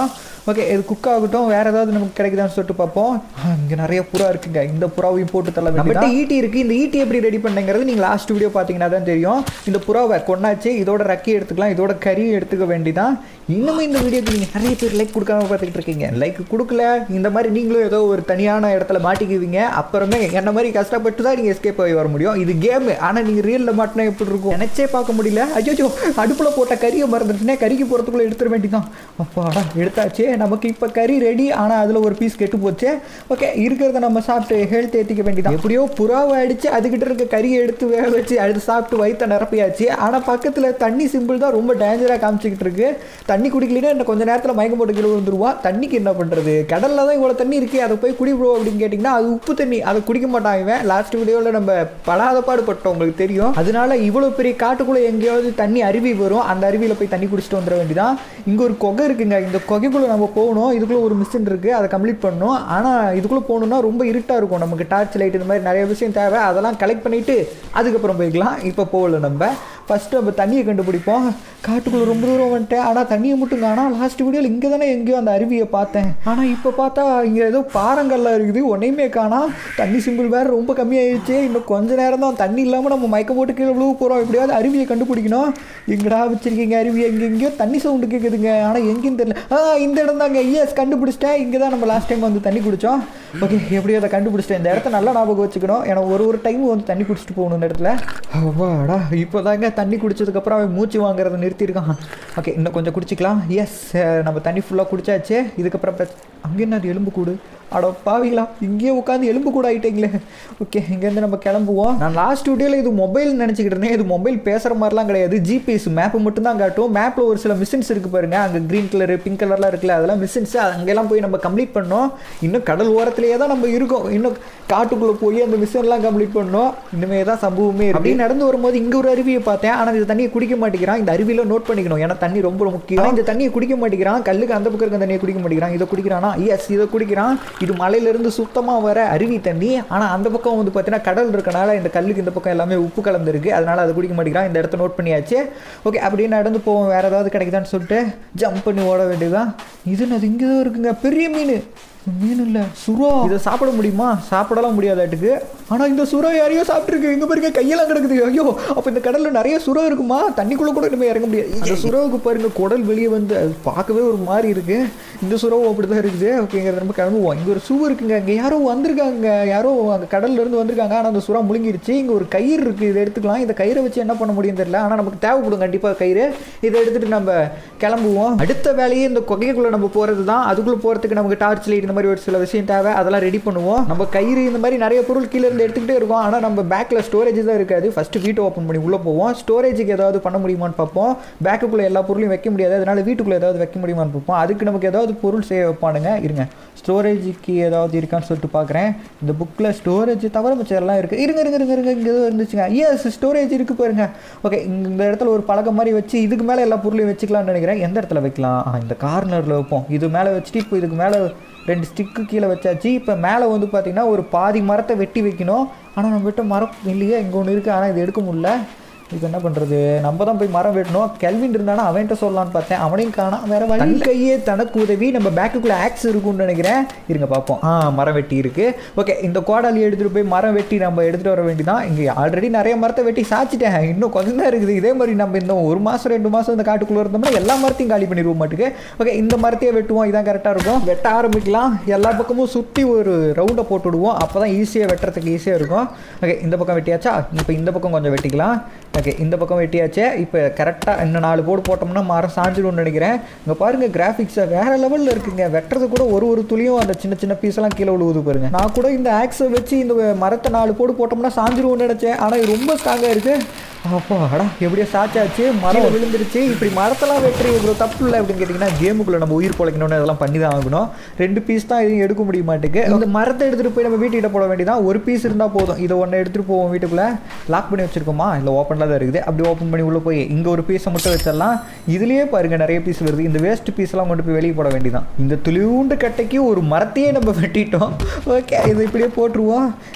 ஓகே இது குக் ஆகட்டும் வேறு ஏதாவது நமக்கு கிடைக்குதான்னு சொல்லிட்டு பார்ப்போம் இங்கே நிறைய புறா இருக்குங்க இந்த புறாவையும் போட்டு தள்ள வேண்டியது ஈட்டி இருக்குது இந்த ஈட்டி எப்படி ரெடி பண்ணுங்கிறது நீங்கள் லாஸ்ட் வீடியோ பார்த்தீங்கன்னா தான் தெரியும் இந்த புறாவை கொண்டாச்சு இதோட ரக்கி எடுத்துக்கலாம் இதோட கறி எடுத்துக்க வேண்டிதான் இன்னும் இந்த வீடியோக்கு நீங்கள் நிறைய பேர் லைக் கொடுக்காம பார்த்துக்கிட்டு இருக்கீங்க லைக் கொடுக்கல இந்த மாதிரி நீங்களும் ஏதோ ஒரு தனியான இடத்துல மாட்டிக்குவீங்க அப்புறமே என்ன மாதிரி கஷ்டப்பட்டு தான் நீங்கள் எஸ்கேப் ஆகி வர முடியும் இது கேமு ஆனால் நீங்கள் ரியலில் மாட்டினா எப்படி இருக்கும் நினச்சே பார்க்க முடியல அஜோஜோ அடுப்பில் போட்ட கறியை மறந்துட்டுனே கறிக்கு போகிறதுக்குள்ளே எடுத்துட வேண்டியதான் அப்பாடா எடுத்தாச்சு நமக்கு இப்போ கறி ரெடி ஆனால் அதில் ஒரு பீஸ் கெட்டு போச்சு ஓகே இருக்கிறத நம்ம சாப்பிட்டு ஹெல்த் ஏற்றிக்க வேண்டியதான் எப்படியோ புறாவை அடித்து அதுக்கிட்ட இருக்க கறியை எடுத்து வேக வச்சு அடுத்து சாப்பிட்டு வயிற்ற நிரப்பியாச்சு ஆனால் பக்கத்தில் தண்ணி சிம்பிள் தான் ரொம்ப டேஞ்சராக காமிச்சிக்கிட்டு இருக்கு தண்ணி குடிக்கலைன்னா இன்னும் கொஞ்சம் நேரத்தில் மயக்கம் போட்டு கீழே வந்துருவா தண்ணிக்கு என்ன பண்ணுறது கடலில் தான் இவ்வளோ தண்ணி இருக்குது அதை போய் குடி ப்ரோ அப்படின்னு கேட்டிங்கன்னா அது உப்பு தண்ணி அதை குடிக்க மாட்டான் இவன் லாஸ்ட் வீடியோவில் நம்ம படாத பாடுபட்டோம் உங்களுக்கு தெரியும் அதனால இவ்வளோ பெரிய காட்டுக்குள்ளே எங்கேயாவது தண்ணி அருவி வரும் அந்த அருவியில் போய் தண்ணி குடிச்சிட்டு வந்துட வேண்டியதான் இங்கே ஒரு குகை இருக்குங்க இந்த குகைக்குள்ளே நம்ம போகணும் இதுக்குள்ளே ஒரு மிஷின் இருக்குது அதை கம்ப்ளீட் பண்ணணும் ஆனால் இதுக்குள்ளே போகணுன்னா ரொம்ப இருட்டாக இருக்கும் நமக்கு டார்ச் லைட் இந்த மாதிரி நிறைய விஷயம் தேவை அதெல்லாம் கலெக்ட் பண்ணிவிட்டு அதுக்கப்புறம் போய்க்கலாம் இப்போ போகல நம்ம ஃபஸ்ட்டு நம்ம தண்ணியை கண்டுபிடிப்போம் காட்டுக்குள்ளே ரொம்ப தூரம் வந்துட்டேன் ஆனால் தண்ணியை மட்டும் காணோம் லாஸ்ட் வீடியோவில் இங்கே தானே எங்கேயோ அந்த அருவியை பார்த்தேன் ஆனால் இப்போ பார்த்தா இங்கே ஏதோ பாறங்கல்லாம் இருக்குது ஒன்றையுமே காணோம் தண்ணி சிம்பிள் வேறு ரொம்ப கம்மியாயிடுச்சு இன்னும் கொஞ்ச நேரம் தான் தண்ணி இல்லாமல் நம்ம மயக்க போட்டு கீழே விழுவ போகிறோம் எப்படியாவது அருவியை கண்டுபிடிக்கணும் எங்கடா வச்சிருக்கீங்க அருவி எங்கே எங்கேயோ தண்ணி சவுண்டு கேட்குதுங்க ஆனால் எங்கேயும் தெரியல ஆ இந்த இடம் தாங்க எஸ் கண்டுபிடிச்சிட்டேன் இங்கே தான் நம்ம லாஸ்ட் டைம் வந்து தண்ணி குடித்தோம் ஓகே எப்படியோ அதை கண்டுபிடிச்சிட்டேன் இந்த இடத்த நல்லா ஞாபகம் வச்சுக்கணும் ஏன்னா ஒரு ஒரு டைம் வந்து தண்ணி குடிச்சிட்டு போகணும் இந்த இடத்துல அவ்வாடா இப்போ தாங்க தண்ணி குடிச்சதுக்கப்புறம் அவன் மூச்சு வாங்குறத நிறுத்தியிருக்கான் ஓகே இன்னும் கொஞ்சம் குடிச்சிக்கலாம் எஸ் நம்ம தண்ணி ஃபுல்லாக குடிச்சாச்சு இதுக்கப்புறம் பிரச்ச அங்கே என்ன அது எலும்பு கூடு அட பாவிங்களா இங்கேயே உட்காந்து எலும்பு கூட ஆகிட்டீங்களே ஓகே இங்கேருந்து நம்ம கிளம்புவோம் நான் லாஸ்ட் வீடியோவில் இது மொபைல் நினச்சிக்கிட்டு இருந்தேன் இது மொபைல் பேசுகிற மாதிரிலாம் கிடையாது ஜிபிஎஸ் மேப்பு மட்டும் தான் காட்டும் மேப்பில் ஒரு சில மிஷின்ஸ் இருக்குது பாருங்கள் அங்கே க்ரீன் கலர் பிங்க் கலர்லாம் இருக்குல்ல அதெல்லாம் மிஷின்ஸ் அங்கெல்லாம் போய் நம்ம கம்ப்ளீட் பண்ணோம் இன்னும் கடல் ஓரத்துலேயே தான் நம்ம இருக்கோம் இன்னும் காட்டுக்குள்ளே போய் அந்த மிஷின்லாம் கம்ப்ளீட் பண்ணோம் இனிமே தான் சம்பவமே அப்படி நடந்து வரும்போது இங்கே ஒரு அருவியை பார்த்தேன் ஆனால் இந்த தண்ணியை குடிக்க மாட்டேங்கிறான் இந்த அருவியில் நோட் பண்ணிக்கணும் ஏன்னா தண்ணி ரொம்ப முக்கியம் இந்த தண்ணியை குடிக்க மாட்டேங்கிறான் கல்லுக்கு அந்த பக்கம் இருக்க தண்ணியை குடிக்க மாட்டேங்கிறான் இதை குடிக்கிறானா எஸ் இதை குடிக்கிறான் இது மலையிலேருந்து சுத்தமாக வர அருவி தண்ணி ஆனால் அந்த பக்கம் வந்து பார்த்தீங்கன்னா கடல் இருக்கனால இந்த கல்லுக்கு இந்த பக்கம் எல்லாமே உப்பு கலந்துருக்கு அதனால் அதை குடிக்க மாட்டேங்கிறான் இந்த இடத்த நோட் பண்ணியாச்சு ஓகே அப்படியே நடந்து போவோம் வேறு ஏதாவது கிடைக்குதான்னு சொல்லிட்டு ஜம்ப் பண்ணி ஓட வேண்டியதுதான் இது அது இங்கே தான் இருக்குங்க பெரிய மீன் மீன் இல்லை சுறா இதை சாப்பிட முடியுமா சாப்பிடலாம் முடியாதாட்டுக்கு ஆனால் இந்த சுறா யாரையோ சாப்பிட்ருக்கு எங்கே பாருங்க கையெல்லாம் கிடக்குது ஐயோ அப்போ இந்த கடலில் நிறைய சுறா இருக்குமா தண்ணிக்குள்ளே கூட இனிமேல் இறங்க முடியாது இந்த சுறாவுக்கு பாருங்க குடல் வெளியே வந்து அது பார்க்கவே ஒரு மாதிரி இருக்கு இந்த சுறாவும் அப்படி தான் இருக்குது ஓகேங்கிற நம்ம கிளம்புவோம் இங்கே ஒரு சுவு இருக்குங்க இங்கே யாரோ வந்திருக்காங்க யாரோ அங்கே கடல்ல இருந்து வந்திருக்காங்க ஆனால் அந்த சுறா முழுங்கிருச்சு இங்கே ஒரு கயிறு இருக்குது இதை எடுத்துக்கலாம் இந்த கயிறை வச்சு என்ன பண்ண முடியும் தெரியல ஆனால் நமக்கு தேவைப்படும் கண்டிப்பாக கயிறு இதை எடுத்துகிட்டு நம்ம கிளம்புவோம் அடுத்த வேலையே இந்த குகைக்குள்ளே நம்ம போகிறது தான் அதுக்குள்ளே போகிறதுக்கு நமக்கு டார்ச் லைட் இந்த மாதிரி ஒரு சில விஷயம் தேவை அதெல்லாம் ரெடி பண்ணுவோம் நம்ம கயிறு இந்த மாதிரி நிறைய பொருள் கீழே இருந்து எடுத்துக்கிட்டே இருக்கோம் ஆனால் நம்ம பேக்கில் ஸ்டோரேஜ் தான் இருக்காது ஃபஸ்ட்டு வீட்டை ஓப்பன் பண்ணி உள்ளே போவோம் ஸ்டோரேஜுக்கு ஏதாவது பண்ண முடியுமான்னு பார்ப்போம் பேக்குக்குள்ளே எல்லா பொருளையும் வைக்க முடியாது அதனால் வீட்டுக்குள்ளே ஏதாவது வைக்க முடியுமான்னு பார்ப்போம் அதுக்கு நமக்கு ஏதாவது பொருள் செய்ய வைப்பானுங்க இருங்க ஸ்டோரேஜுக்கு ஏதாவது இருக்கான்னு சொல்லிட்டு பார்க்குறேன் இந்த புக்கில் ஸ்டோரேஜ் தவிர மிச்சம் எல்லாம் இருக்குது இருங்க இருங்க இருங்க இருங்க இங்கே ஏதோ இருந்துச்சுங்க எஸ் ஸ்டோரேஜ் இருக்குது பாருங்க ஓகே இந்த இடத்துல ஒரு பழக்கம் மாதிரி வச்சு இதுக்கு மேலே எல்லா பொருளையும் வச்சுக்கலாம்னு நினைக்கிறேன் எந்த இடத்துல வைக்கலாம் ஆ, இந்த கார்னரில் வைப்போம் இது மேலே வச்சுட்டு இப்போ இதுக்கு மேலே ரெண்டு ஸ்டிக்கு கீழே வச்சாச்சு இப்போ மேலே வந்து பார்த்தீங்கன்னா ஒரு பாதி மரத்தை வெட்டி வைக்கணும் ஆனால் நம்ம விட்ட மரம் இல்லையே இங்கே ஒன்று இருக்குது ஆனால் இது எடுக்க முடியல இப்போ என்ன பண்ணுறது நம்ம தான் போய் மரம் வெட்டணும் கெல்வின் இருந்தானா அவன்கிட்ட சொல்லலாம்னு பார்த்தேன் அவனையும் காணாம் வேற வழி தன் கையே தனக்கு உதவி நம்ம பேக்குக்குள்ளே ஆக்ஸ் இருக்கும்னு நினைக்கிறேன் இருங்க பார்ப்போம் ஆ மரம் வெட்டி இருக்கு ஓகே இந்த கோடாலி எடுத்துகிட்டு போய் மரம் வெட்டி நம்ம எடுத்துகிட்டு வர வேண்டியதான் இங்கே ஆல்ரெடி நிறைய மரத்தை வெட்டி சாச்சிட்டேன் இன்னும் கொஞ்சம் தான் இருக்குது இதே மாதிரி நம்ம இந்த ஒரு மாதம் ரெண்டு மாதம் இந்த காட்டுக்குள்ளே இருந்தோம்னா எல்லா மரத்தையும் காலி பண்ணிடுவோம் மாட்டுக்கு ஓகே இந்த மரத்தையே வெட்டுவோம் இதான் கரெக்டாக இருக்கும் வெட்ட ஆரம்பிக்கலாம் எல்லா பக்கமும் சுற்றி ஒரு ரவுண்டை போட்டு விடுவோம் அப்போ தான் ஈஸியாக வெட்டுறதுக்கு ஈஸியாக இருக்கும் ஓகே இந்த பக்கம் வெட்டியாச்சா இப்போ இந்த பக்கம் கொஞ்சம் வெட்டிக்கலாம் ஓகே இந்த பக்கம் வெட்டியாச்சே இப்போ கரெக்டாக இன்னும் நாலு போர்டு போட்டோம்னா மரம் சாஞ்சிடும்னு நினைக்கிறேன் இங்கே பாருங்கள் கிராஃபிக்ஸை வேறு லெவலில் இருக்குங்க வெட்டுறது கூட ஒரு ஒரு துளியும் அந்த சின்ன சின்ன பீஸெல்லாம் கீழே விழுவுது பாருங்க நான் கூட இந்த ஆக்ஸை வச்சு இந்த மரத்தை நாலு போடு போட்டோம்னா சாஞ்சிருவோம்னு நினச்சேன் ஆனால் இது ரொம்ப ஸ்ட்ராங்காக இருக்குது அப்பா அடா எப்படியோ சாச்சாச்சு மரம் விழுந்துருச்சு இப்படி மரத்தெல்லாம் வெட்டுற இவ்வளோ தப்பு இல்லை அப்படின்னு கேட்டிங்கன்னா கேமுக்குள்ளே நம்ம உயிர் பொழைக்கணும்னு அதெல்லாம் பண்ணி தான் ஆகணும் ரெண்டு பீஸ் தான் எதுவும் எடுக்க முடிய மாட்டேங்குது இந்த மரத்தை எடுத்துகிட்டு போய் நம்ம வீட்டுக்கிட்ட போட வேண்டியதான் ஒரு பீஸ் இருந்தால் போதும் இதை ஒன்று எடுத்துகிட்டு போவோம் வீட்டுக்குள்ளே லாக் பண்ணி வச்சிருக்கோமா இல்லை ஓப்பனில் தான் இருக்குது அப்படி ஓப்பன் பண்ணி உள்ளே போய் இங்கே ஒரு பீஸை மட்டும் வச்சிடலாம் இதுலேயே பாருங்கள் நிறைய பீஸ் வருது இந்த வேஸ்ட் பீஸ்லாம் கொண்டு போய் வெளியே போட வேண்டியதான் இந்த துளிவுண்டு கட்டைக்கு ஒரு மரத்தையே நம்ம வெட்டிட்டோம் ஓகே இதை இப்படியே போட்டுருவோம்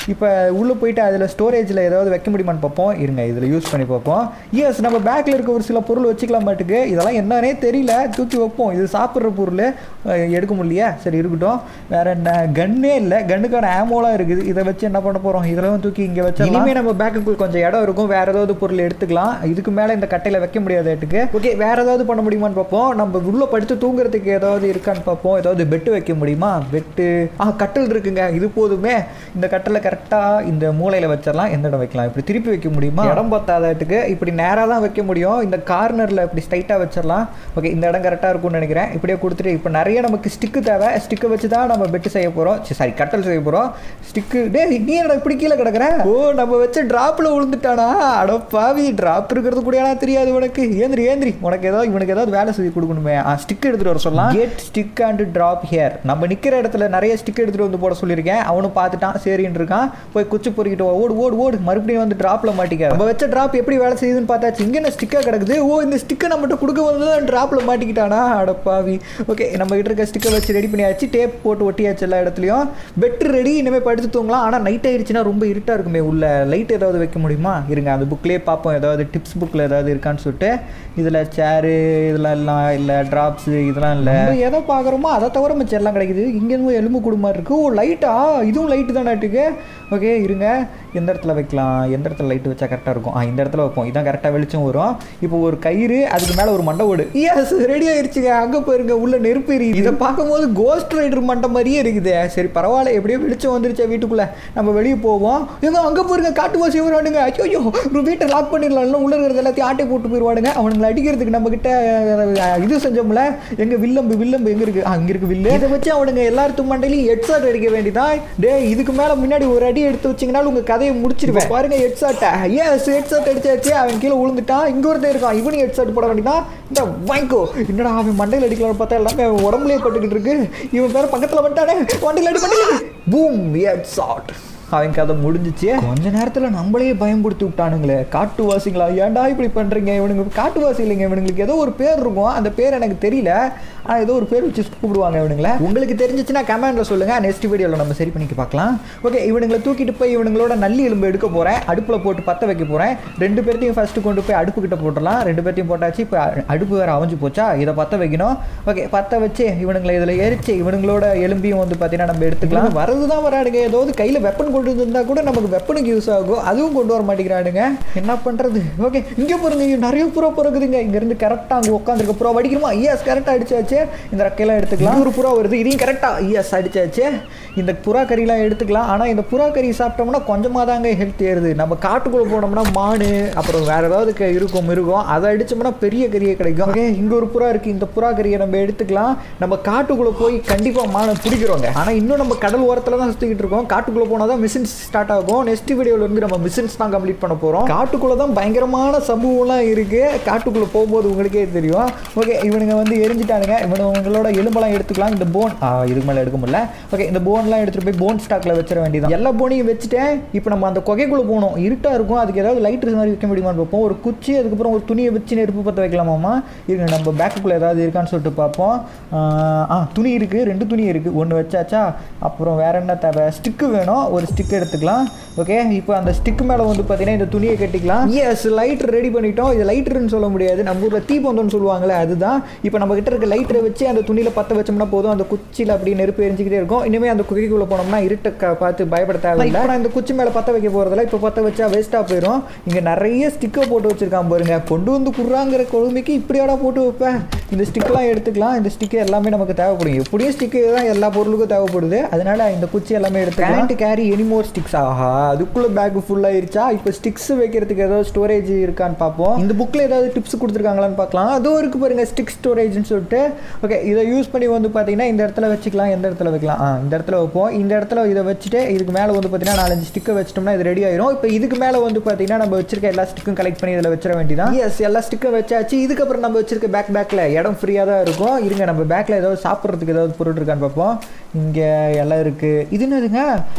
இப்போ உள்ளே போயிட்டு அதில் ஸ்டோரேஜில் ஏதாவது வைக்க முடியுமான்னு பார்ப்போம் இருங்க இதில் யூஸ் பண்ணி பார்ப்போம் எஸ் நம்ம பேக்கில் இருக்க ஒரு சில பொருள் வச்சுக்கலாம் மாட்டுக்கு இதெல்லாம் என்னன்னே தெரியல தூக்கி வைப்போம் இது சாப்பிட்ற பொருள் அஹ், எடுக்க முடியலையா சரி இருக்கட்டும் வேற என்ன கன்னே இல்லை கன்னுக்கான ஆமோலாம் இருக்குது இதை வச்சு என்ன பண்ண போகிறோம் இதெல்லாம் தூக்கி இங்கே வச்சு இனிமேல் நம்ம பேக்குக்குள் கொஞ்சம் இடம் இருக்கும் வேற ஏதாவது பொருள் எடுத்துக்கலாம் இதுக்கு மேலே இந்த கட்டையில் வைக்க முடியாதுட்டுக்கு ஓகே வேற ஏதாவது பண்ண முடியுமான்னு பார்ப்போம் நம்ம உள்ள படுத்து தூங்குறதுக்கு ஏதாவது இருக்கான்னு பார்ப்போம் ஏதாவது பெட்டு வைக்க முடியுமா பெட்டு ஆ கட்டில் இருக்குங்க இது போதுமே இந்த கட்டில் கரெக்டாக இந்த மூலையில் வச்சிடலாம் எந்த இடம் வைக்கலாம் இப்படி திருப்பி வைக்க முடியுமா இடம் பத்தாதட்டுக்கு இப்படி நேராக தான் வைக்க முடியும் இந்த கார்னரில் இப்படி ஸ்ட்ரைட்டாக வச்சிடலாம் ஓகே இந்த இடம் கரெக்டாக இருக்கும்னு நினைக்கிறேன் இப்படியே கொடுத்துட்டு இப்போ நிறைய நமக்கு ஸ்டிக்கு தேவை ஸ்டிக்கை வச்சு தான் நம்ம பெட்டு செய்ய போகிறோம் சாரி கட்டல் செய்ய போகிறோம் ஸ்டிக்கு டே நீ என்னடா இப்படி கீழே கிடக்குற ஓ நம்ம வச்ச ட்ராப்பில் விழுந்துட்டானா அட பாவி ட்ராப் இருக்கிறது கூடயானா தெரியாது உனக்கு ஏந்திரி ஏந்திரி உனக்கு ஏதாவது இவனுக்கு ஏதாவது வேலை செய்து கொடுக்கணுமே ஆ ஸ்டிக் எடுத்துகிட்டு வர சொல்லலாம் get stick and drop here நம்ம நிற்கிற இடத்துல நிறைய ஸ்டிக் எடுத்துகிட்டு வந்து போட சொல்லியிருக்கேன் அவனும் பார்த்துட்டான் சரின்னு இருக்கான் போய் குச்சி பொறுக்கிட்டு வா. ஓடு ஓடு ஓடு மறுபடியும் வந்து ட்ராப்பில் மாட்டிக்க நம்ம வச்ச ட்ராப் எப்படி வேலை செய்யுதுன்னு பார்த்தாச்சு இங்கே என்ன ஸ்டிக்காக கிடக்குது ஓ இந்த ஸ்டிக்கை நம்மகிட்ட கொடுக்க வந்து ட்ராப்பில் மாட்டிக்கிட்டானா அட பாவி ஓகே நம்ம கிட்ட இருக்க ஸ்டிக்கை வச்சு ரெடி பண்ணியாச்சு டேப் போட்டு ஒட்டியாச்சு எல்லா இடத்துலையும் பெட்ரு ரெடி இனிமேல் படுத்து தூங்கலாம் ஆனால் நைட் ஆயிடுச்சுன்னா ரொம்ப இருட்டாக இருக்குமே உள்ள லைட் ஏதாவது வைக்க முடியுமா இருங்க அந்த புக்லேயே பார்ப்போம் ஏதாவது டிப்ஸ் புக்கில் ஏதாவது இருக்கான்னு சொல்லிட்டு இதில் சேரு இதெல்லாம் எல்லாம் இல்லை ட்ராப்ஸு இதெல்லாம் இல்லை எதை பார்க்குறோமோ அதை தவிர மிச்சம் எல்லாம் கிடைக்குது இங்கேருந்து எலும்பு குடும்பம் இருக்குது ஓ லைட்டா இதுவும் லைட்டு தான் நாட்டுக்கு ஓகே இருங்க எந்த இடத்துல வைக்கலாம் எந்த இடத்துல லைட்டு வச்சா கரெக்டாக இருக்கும் ஆ இந்த இடத்துல வைப்போம் இதான் கரெக்டாக வெளிச்சம் வரும் இப்போ ஒரு கயிறு அதுக்கு மேலே ஒரு மண்டை ஓடு எஸ் ரெடி ஆயிடுச்சுங்க அங்கே போயிருங்க உள்ள நெருப்பு எரியுது இதை பார்க்கும்போது கோஸ்ட் ரைடர் மண்டை மாதிரியே இருக்குது சரி பரவாயில்ல எப்படியோ வெளிச்சம் வந்துருச்சா வீட்டுக்குள்ளே நம்ம வெளியே போவோம் எங்க அங்கே போயிருங்க காட்டுவாசி வருவானுங்க ஐயோ ஒரு வீட்டை லாக் பண்ணிடலாம் இல்லை உள்ள இருக்கிறது எல்லாத்தையும் ஆட்டை போட்டு போயிடுவானுங்க அவனுங்களை அடிக்கிறதுக்கு நம்ம கிட்ட அஹ், இது செஞ்சோம்ல எங்க வில்லம்பு வில்லம்பு எங்க இருக்கு அங்க இருக்கு வில்லு இதை வச்சு அவனுங்க எல்லாத்துக்கும் மண்டையிலையும் ஹெட்ஷாட் அடிக்க வேண்டியதான் டே இதுக்கு மேல முன்னாடி ஒரு அடி எடுத்து வச்சீங்கனாலும் உங்க கதையை முடிச்சிருவேன் பாருங்க ஹெட்ஷாட்டை ஏன் ஹெட்ஷாட் அடிச்சாச்சு அவன் கீழே விழுந்துட்டான் இங்க ஒருத்தன் இருக்கான் இவனும் ஹெட்ஷாட் போட வேண்டியதான் இந்த வாங்கிக்கோ என்னடா அவன் மண்டையில் அடிக்கலாம்னு பார்த்தா எல்லாமே அவன் உடம்புலயே பட்டுக்கிட்டு இருக்கு இவன் பேர பக்கத்துல வந்துட்டானே வண்டியில் அடி பண்ணி பூம் ஹெட்ஷாட் அவன் கதை முடிஞ்சிச்சு கொஞ்ச நேரத்தில் நம்மளையே பயன்படுத்தி விட்டானுங்களே காட்டுவாசிங்களா ஏன்டா இப்படி பண்ணுறீங்க இவனுங்க காட்டுவாசி இல்லைங்க இவனுங்களுக்கு ஏதோ ஒரு பேர் இருக்கும் அந்த பேர் எனக்கு தெரியல ஆனால் ஏதோ ஒரு பேர் வச்சு கூப்பிடுவாங்க இவனுங்களே உங்களுக்கு தெரிஞ்சிச்சுன்னா கமெண்ட்ல சொல்லுங்க நெக்ஸ்ட் வீடியோவில் நம்ம சரி பண்ணிக்க பார்க்கலாம் ஓகே இவனுங்களை தூக்கிட்டு போய் இவனுங்களோட நல்லி எலும்பு எடுக்க போகிறேன் அடுப்பில் போட்டு பற்ற வைக்க போகிறேன் ரெண்டு பேர்த்தையும் ஃபர்ஸ்ட் கொண்டு போய் அடுப்பு கிட்ட போட்டுடலாம் ரெண்டு பேர்த்தையும் போட்டாச்சு இப்போ அடுப்பு வேறு அவஞ்சு போச்சா இதை பற்ற வைக்கணும் ஓகே பற்ற வச்சு இவனுங்களை இதில் எரிச்சு இவனுங்களோட எலும்பையும் வந்து பார்த்தீங்கன்னா நம்ம எடுத்துக்கலாம் வரது தான் வராடுங்க ஏதாவது கையில் வெப்பன் கொண்டு வந்திருந்தா கூட நமக்கு வெப்பனுக்கு யூஸ் ஆகும் அதுவும் கொண்டு வர மாட்டேங்கிறானுங்க என்ன பண்ணுறது ஓகே இங்கே பாருங்க இங்க நிறைய புறா பிறகுதுங்க இங்கேருந்து கரெக்டாக அங்கே உட்காந்துருக்க புறா வடிக்கணுமா ஐயாஸ் கரெக்டாக அடிச்சாச்சு இந்த ரெக்கையெல்லாம் எடுத்துக்கலாம் ஒரு புறா வருது இதையும் கரெக்டாக ஐயாஸ் அடிச்சாச்சு இந்த புறா கறிலாம் எடுத்துக்கலாம் ஆனால் இந்த புறா கறி சாப்பிட்டோம்னா கொஞ்சமாக தாங்க ஹெல்த் ஏறுது நம்ம காட்டுக்குள்ளே போனோம்னா மானு அப்புறம் வேற ஏதாவது க- இருக்கும் மிருகம் அதை அடிச்சோம்னா பெரிய கறியே கிடைக்கும் ஓகே இங்கே ஒரு புறா இருக்குது இந்த புறா கறியை நம்ம எடுத்துக்கலாம் நம்ம காட்டுக்குள்ளே போய் கண்டிப்பாக மானை பிடிக்கிறோங்க ஆனால் இன்னும் நம்ம கடல் ஓரத்தில் தான் சுற்றிக்கிட்டு இருக்கோம் காட்டுக்குள்ளே போனால் தான் மிஷின்ஸ் ஸ்டார்ட் ஆகும் நெக்ஸ்ட் வீடியோவில் வந்து நம்ம மிஷின்ஸ் தான் கம்ப்ளீட் பண்ண போகிறோம் காட்டுக்குள்ளே தான் பயங்கரமான சம்பவம்லாம் இருக்குது காட்டுக்குள்ளே போகும்போது உங்களுக்கே தெரியும் ஓகே இவனுங்க வந்து எரிஞ்சிட்டானுங்க இவனுங்களோட எலும்பெல்லாம் எடுத்துக்கலாம் இந்த போன் இதுக்கு மேலே எடுக்க முடியல ஓகே இந்த போன்லாம் எடுத்துகிட்டு போய் போன் ஸ்டாக்கில் வச்சிட வேண்டியதான் எல்லா போனையும் வச்சுட்டேன் இப்போ நம்ம அந்த குகைக்குள்ளே போகணும் இருட்டாக இருக்கும் அதுக்கு ஏதாவது லைட் மாதிரி வைக்க முடியுமான்னு பார்ப்போம் ஒரு குச்சி அதுக்கப்புறம் ஒரு துணியை வச்சு நெருப்பு பற்ற வைக்கலாமாமா இருங்க நம்ம பேக்குக்குள்ளே ஏதாவது இருக்கான்னு சொல்லிட்டு பார்ப்போம் ஆஹ், ஆ துணி இருக்குது ரெண்டு துணி இருக்குது ஒன்று வச்சாச்சா அப்புறம் வேற என்ன தேவை ஸ்டிக்கு வேணும் ஒரு ஸ்டிக் எடுத்துக்கலாம் ஓகே இப்போ அந்த ஸ்டிக் மேலே வந்து பார்த்தீங்கன்னா இந்த துணியை கட்டிக்கலாம் எஸ் லைட்டர் ரெடி பண்ணிட்டோம் இது லைட்டர்னு சொல்ல முடியாது நம்ம ஊரில் தீபந்தம்னு சொல்லுவாங்களே அதுதான் இப்போ நம்ம கிட்ட இருக்க லைட்டரை வச்சு அந்த துணியில் பற்ற வச்சோம்னா போதும் அந்த குச்சியில் அப்படியே நெருப்பு எரிஞ்சிக்கிட்டே இருக்கும் இனிமேல் அந்த குகைக்குள்ளே போனோம்னா இருட்டை க- பார்த்து பயப்பட தேவையில்லை இப்போ நான் இந்த குச்சி மேலே பற்ற வைக்க போகிறதில்ல இப்போ பற்ற வச்சா வேஸ்ட்டாக போயிடும் இங்கே நிறைய ஸ்டிக்கை போட்டு வச்சிருக்கான் பாருங்க கொண்டு வந்து குடுறாங்கிற கொழுமைக்கு இப்படியாடா போட்டு வைப்பேன் இந்த ஸ்டிக்கெலாம் எடுத்துக்கலாம் இந்த ஸ்டிக்கு எல்லாமே நமக்கு தேவைப்படும் எப்படியும் ஸ்டிக்கு தான் எல்லா பொருளுக்கும் தேவைப்படுது அதனால இந்த குச்சி எல்லாமே எடுத்துக்கலாம் கேரி எனிமோர் ஸ்டிக்ஸ் ஆஹா அதுக்குள்ள பேக் ஃபுல் ஆயிருச்சா இப்போ ஸ்டிக்ஸ் வைக்கிறதுக்கு ஏதாவது ஸ்டோரேஜ் இருக்கான்னு பார்ப்போம் இந்த புக்கில் ஏதாவது டிப்ஸ் கொடுத்துருக்காங்களான்னு பார்க்கலாம் அதுவும் இருக்கு பாருங்க ஸ்டிக் ஸ்டோரேஜ்னு சொல்லிட்டு ஓகே இதை யூஸ் பண்ணி வந்து பார்த்தீங்கன்னா இந்த இடத்துல வச்சுக்கலாம் எந்த இடத்துல வைக்கலாம் ஆ இந்த இடத்துல வைப்போம் இந்த இடத்துல இதை வச்சுட்டு இதுக்கு மேலே வந்து பார்த்தீங்கன்னா நாலஞ்சு ஸ்டிக்கை வச்சிட்டோம்னா இது ரெடி ஆயிரும் இப்போ இதுக்கு மேலே வந்து பார்த்தீங்கன்னா நம்ம வச்சிருக்க எல்லா ஸ்டிக்கும் கலெக்ட் பண்ணி இதில் வச்சிட வேண்டியதான் எஸ் எல்லா ஸ்டிக்கும் வச்சாச்சு இதுக்கப்புறம் நம்ம வச்சிருக்க பேக் பேக்கில் இடம் ஃப்ரீயாக தான் இருக்கும் இருங்க நம்ம பேக்கில் ஏதாவது சாப்பிட்றதுக்கு ஏதாவது பொருள் இருக்கான்னு பார்ப்போம் இங்கே எல்லாம் இருக்குது இது என்னதுங்க அந்த காட்டு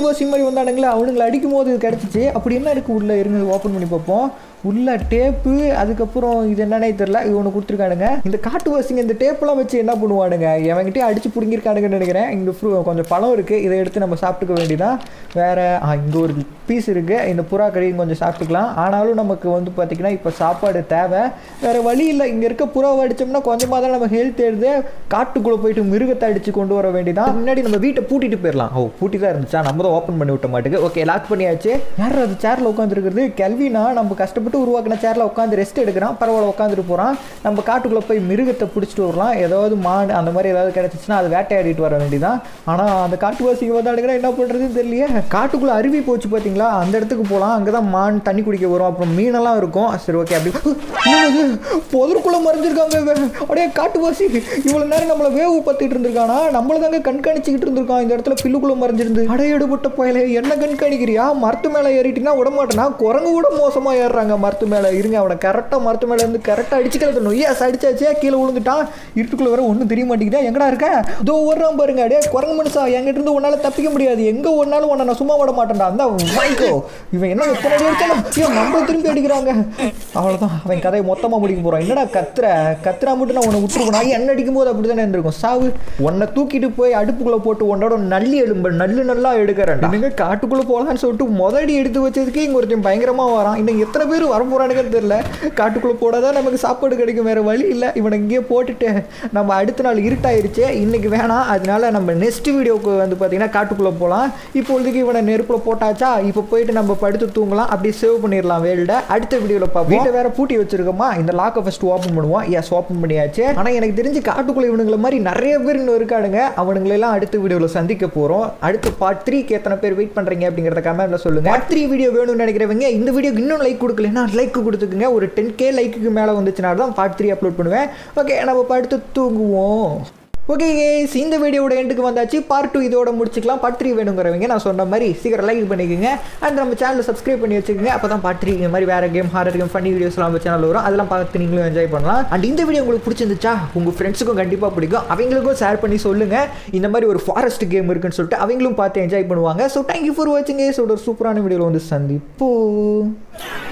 காட்டுவாசி மாதிரி வந்தானுங்களே அவனுங்களை அடிக்கும் போது இது கிடச்சிச்சு அப்படி என்ன இருக்குது உள்ளே இருங்க ஓப்பன் பண்ணி பார்ப்போம் உள்ள டேப்பு அதுக்கப்புறம் இது என்னன்னே தெரில இவனு கொடுத்துருக்கானுங்க இந்த காட்டுவாசிங்க இந்த டேப்பெல்லாம் வச்சு என்ன பண்ணுவானுங்க எவன்கிட்ட அடிச்சு பிடுங்கிருக்கானுங்கன்னு நினைக்கிறேன் இங்கே ஃப்ரூ கொஞ்சம் பழம் இருக்குது இதை எடுத்து நம்ம சாப்பிட்டுக்க வேண்டியதான் வேறு இங்கே ஒரு பீஸ் இருக்குது இந்த புறா கறியும் கொஞ்சம் சாப்பிட்டுக்கலாம் ஆனாலும் நமக்கு வந்து பார்த்திங்கன்னா இப்போ சாப்பாடு தேவை வேறு வழி இல்லை இங்கே இருக்க புறாவை அடித்தோம்னா கொஞ்சமாக தான் நம்ம ஹெல்த் எடுத்து காட்டுக்குள்ளே போயிட்டு மிருகத்தை அடித்து கொண்டு வர வேண்டியதான் முன்னாடி நம்ம வீட்டை பூட்டிட்டு போயிடலாம் ஓ பூட்டி தான் இருந்துச்சா நம்ம தான் ஓப்பன் பண்ணி விட்ட மாட்டுக்கு ஓகே லாக் பண்ணியாச்சு யார் அது சேரில் உட்காந்துருக்குறது கெல்வினா நம்ம கஷ்டப்பட்டு உருவாக்கின சேரில் உட்காந்து ரெஸ்ட் எடுக்கிறான் பரவாயில்ல உட்காந்துட்டு போகிறான் நம்ம காட்டுக்குள்ளே போய் மிருகத்தை பிடிச்சிட்டு வரலாம் ஏதாவது மான் அந்த மாதிரி ஏதாவது கிடச்சிச்சுன்னா அது வேட்டையாடிட்டு வர வேண்டியதான் ஆனால் அந்த காட்டுவாசிங்க வந்து அடுக்கிற என்ன பண்ணுறதுன்னு தெரியலையே காட்டுக்குள்ளே அருவி போச்சு பார்த்தீங்களா அந்த இடத்துக்கு போகலாம் அங்கே தான் மான் தண்ணி குடிக்க வரும் அப்புறம் மீனெல்லாம் இருக்கும் சரி ஓகே அப்படி என்னது புதருக்குள்ளே மறைஞ்சிருக்காங்க இவன். அப்படியே காட்டுவாசி இவ்வளோ நேரம் நம்மளை வேவு பத்திட்டு இருந்திருக்கானா நம்மள தாங்க கண்காணிச்சுக்கிட்டு இருந்திருக்கான் இந்த இடத்துல பில்லுக்குள்ளே மறைஞ்சிருந்து அடையெடுபட்ட போயில என்ன கண்காணிக்கிறியா மரத்து மேலே ஏறிட்டீங்கன்னா விட மாட்டேனா குரங்கு கூட மோசமாக ஏறுறாங்க மரத்து மேலே இருங்க அவனை கரெக்டாக மரத்து மேலே இருந்து கரெக்டாக அடிச்சுக்கிறது நொய்யாஸ் அடிச்சாச்சே கீழே விழுந்துட்டான் இருட்டுக்குள்ள வர ஒன்றும் தெரிய மாட்டேங்குதா எங்கடா இருக்க இதோ ஓடுறான் பாருங்க அடே குரங்கு மனுஷா என்கிட்ட இருந்து உன்னால தப்பிக்க முடியாது எங்க ஒன்னாலும் உன்னை நான் சும்மா விட மாட்டேன்டா அந்த வாய்க்கோ இவன் என்ன எத்தனை அடி அடிச்சாலும் ஐயோ நம்மள திரும்பி அடிக்கிறாங்க அவ்வளோதான் அவன் கதையை மொத்தமாக முடிக்க போகிறான் என்னடா கத்துற கத்துறா மட்டும் நான் உன்னை விட்டுருக்கணும் நான் என்ன அடிக்கும் போது அப்படி தானே இருந்திருக்கும் சாவு உன்னை தூக்கிட்டு போய் அடுப்புக்குள்ளே போட்டு உன்னோட நல்லி எலும்பு நல்லு நல்லா எடுக்கிறேன் நீங்க காட்டுக்குள்ளே போகலான்னு சொல்லிட்டு முதடி எடுத்து வச்சதுக்கே இங்கே ஒருத்தன் பயங்கரமாக வரான் இன்னும் எத்தனை பேர் வர போகிறானுங்கன்னு தெரியல காட்டுக்குள்ளே போடாதான் நமக்கு சாப்பாடு கிடைக்கும் வேறு வழி இல்லை இவனை இங்கேயே போட்டுட்டு நம்ம அடுத்த நாள் இருட்டாயிருச்சு இன்னைக்கு வேணாம் அதனால நம்ம நெக்ஸ்ட் வீடியோவுக்கு வந்து பார்த்தீங்கன்னா காட்டுக்குள்ளே போகலாம் இப்பொழுதுக்கு இவனை நெருப்பில் போட்டாச்சா இப்போ போயிட்டு நம்ம படுத்து தூங்கலாம் அப்படியே சேவ் பண்ணிடலாம் வேல்ட அடுத்த வீடியோவில் பார்ப்போம் வீட்டை வேற பூட்டி வச்சிருக்கோமா இந்த லாக்கை ஃபஸ்ட் ஓப்பன் பண்ணுவோம் எஸ் ஓப்பன் பண்ணியாச்சு ஆனால் எனக்கு தெரிஞ்சு காட்டுக்குள்ளே இவனுங்களை மாதிரி நிறைய பேர் இன்னும் இருக்கானுங்க அவனுங்களெல்லாம் அடுத்த வீடியோவில் சந்திக்க போகிறோம் அடுத்த பார்ட் த்ரீக்கு எத்தனை பேர் வெயிட் பண்ணுறீங்க அப்படிங்கிறத கமெண்ட்ல சொல்லுங்க பார்ட் த்ரீ வீடியோ வேணும்னு நினைக்கிறவங்க இந்த வீடியோக்கு இன்னும் லைக் கொடுக்கலன்னா லைக் கொடுத்துக்குங்க ஒரு டென் கே லைக்குக்கு மேலே வந்துச்சுனா தான் பார்ட் த்ரீ அப்லோட் பண்ணுவேன் ஓகே நம்ம படுத்து தூங்குவோம் ஓகே கேஸ் இந்த வீடியோட எண்டுக்கு வந்தாச்சு பார்ட் டூ இதோட முடிச்சுக்கலாம் பார்ட் த்ரீ வேணுங்கிறவங்க நான் சொன்ன மாதிரி சீக்கிரம் லைக் பண்ணிக்கோங்க அண்ட் நம்ம சேனலை சப்ஸ்கிரைப் பண்ணி வச்சுக்கோங்க அப்போ தான் பார்ட் த்ரீ இந்த மாதிரி வேறு கேம் ஹாரர் கேம் ஃபன்னி வீடியோஸ்லாம் நம்ம சேனல் வரும் அதெல்லாம் பார்த்து நீங்களும் என்ஜாய் பண்ணலாம் அண்ட் இந்த வீடியோ உங்களுக்கு பிடிச்சிருந்துச்சா உங்கள் ஃப்ரெண்ட்ஸுக்கும் கண்டிப்பாக பிடிக்கும் அவங்களுக்கும் ஷேர் பண்ணி சொல்லுங்கள் இந்த மாதிரி ஒரு ஃபாரஸ்ட் கேம் இருக்குன்னு சொல்லிட்டு அவங்களும் பார்த்து என்ஜாய் பண்ணுவாங்க ஸோ தேங்க்யூ ஃபார் வாட்சிங் ஸோ ஒரு சூப்பரான வீடியோவில் வந்து சந்திப்போம்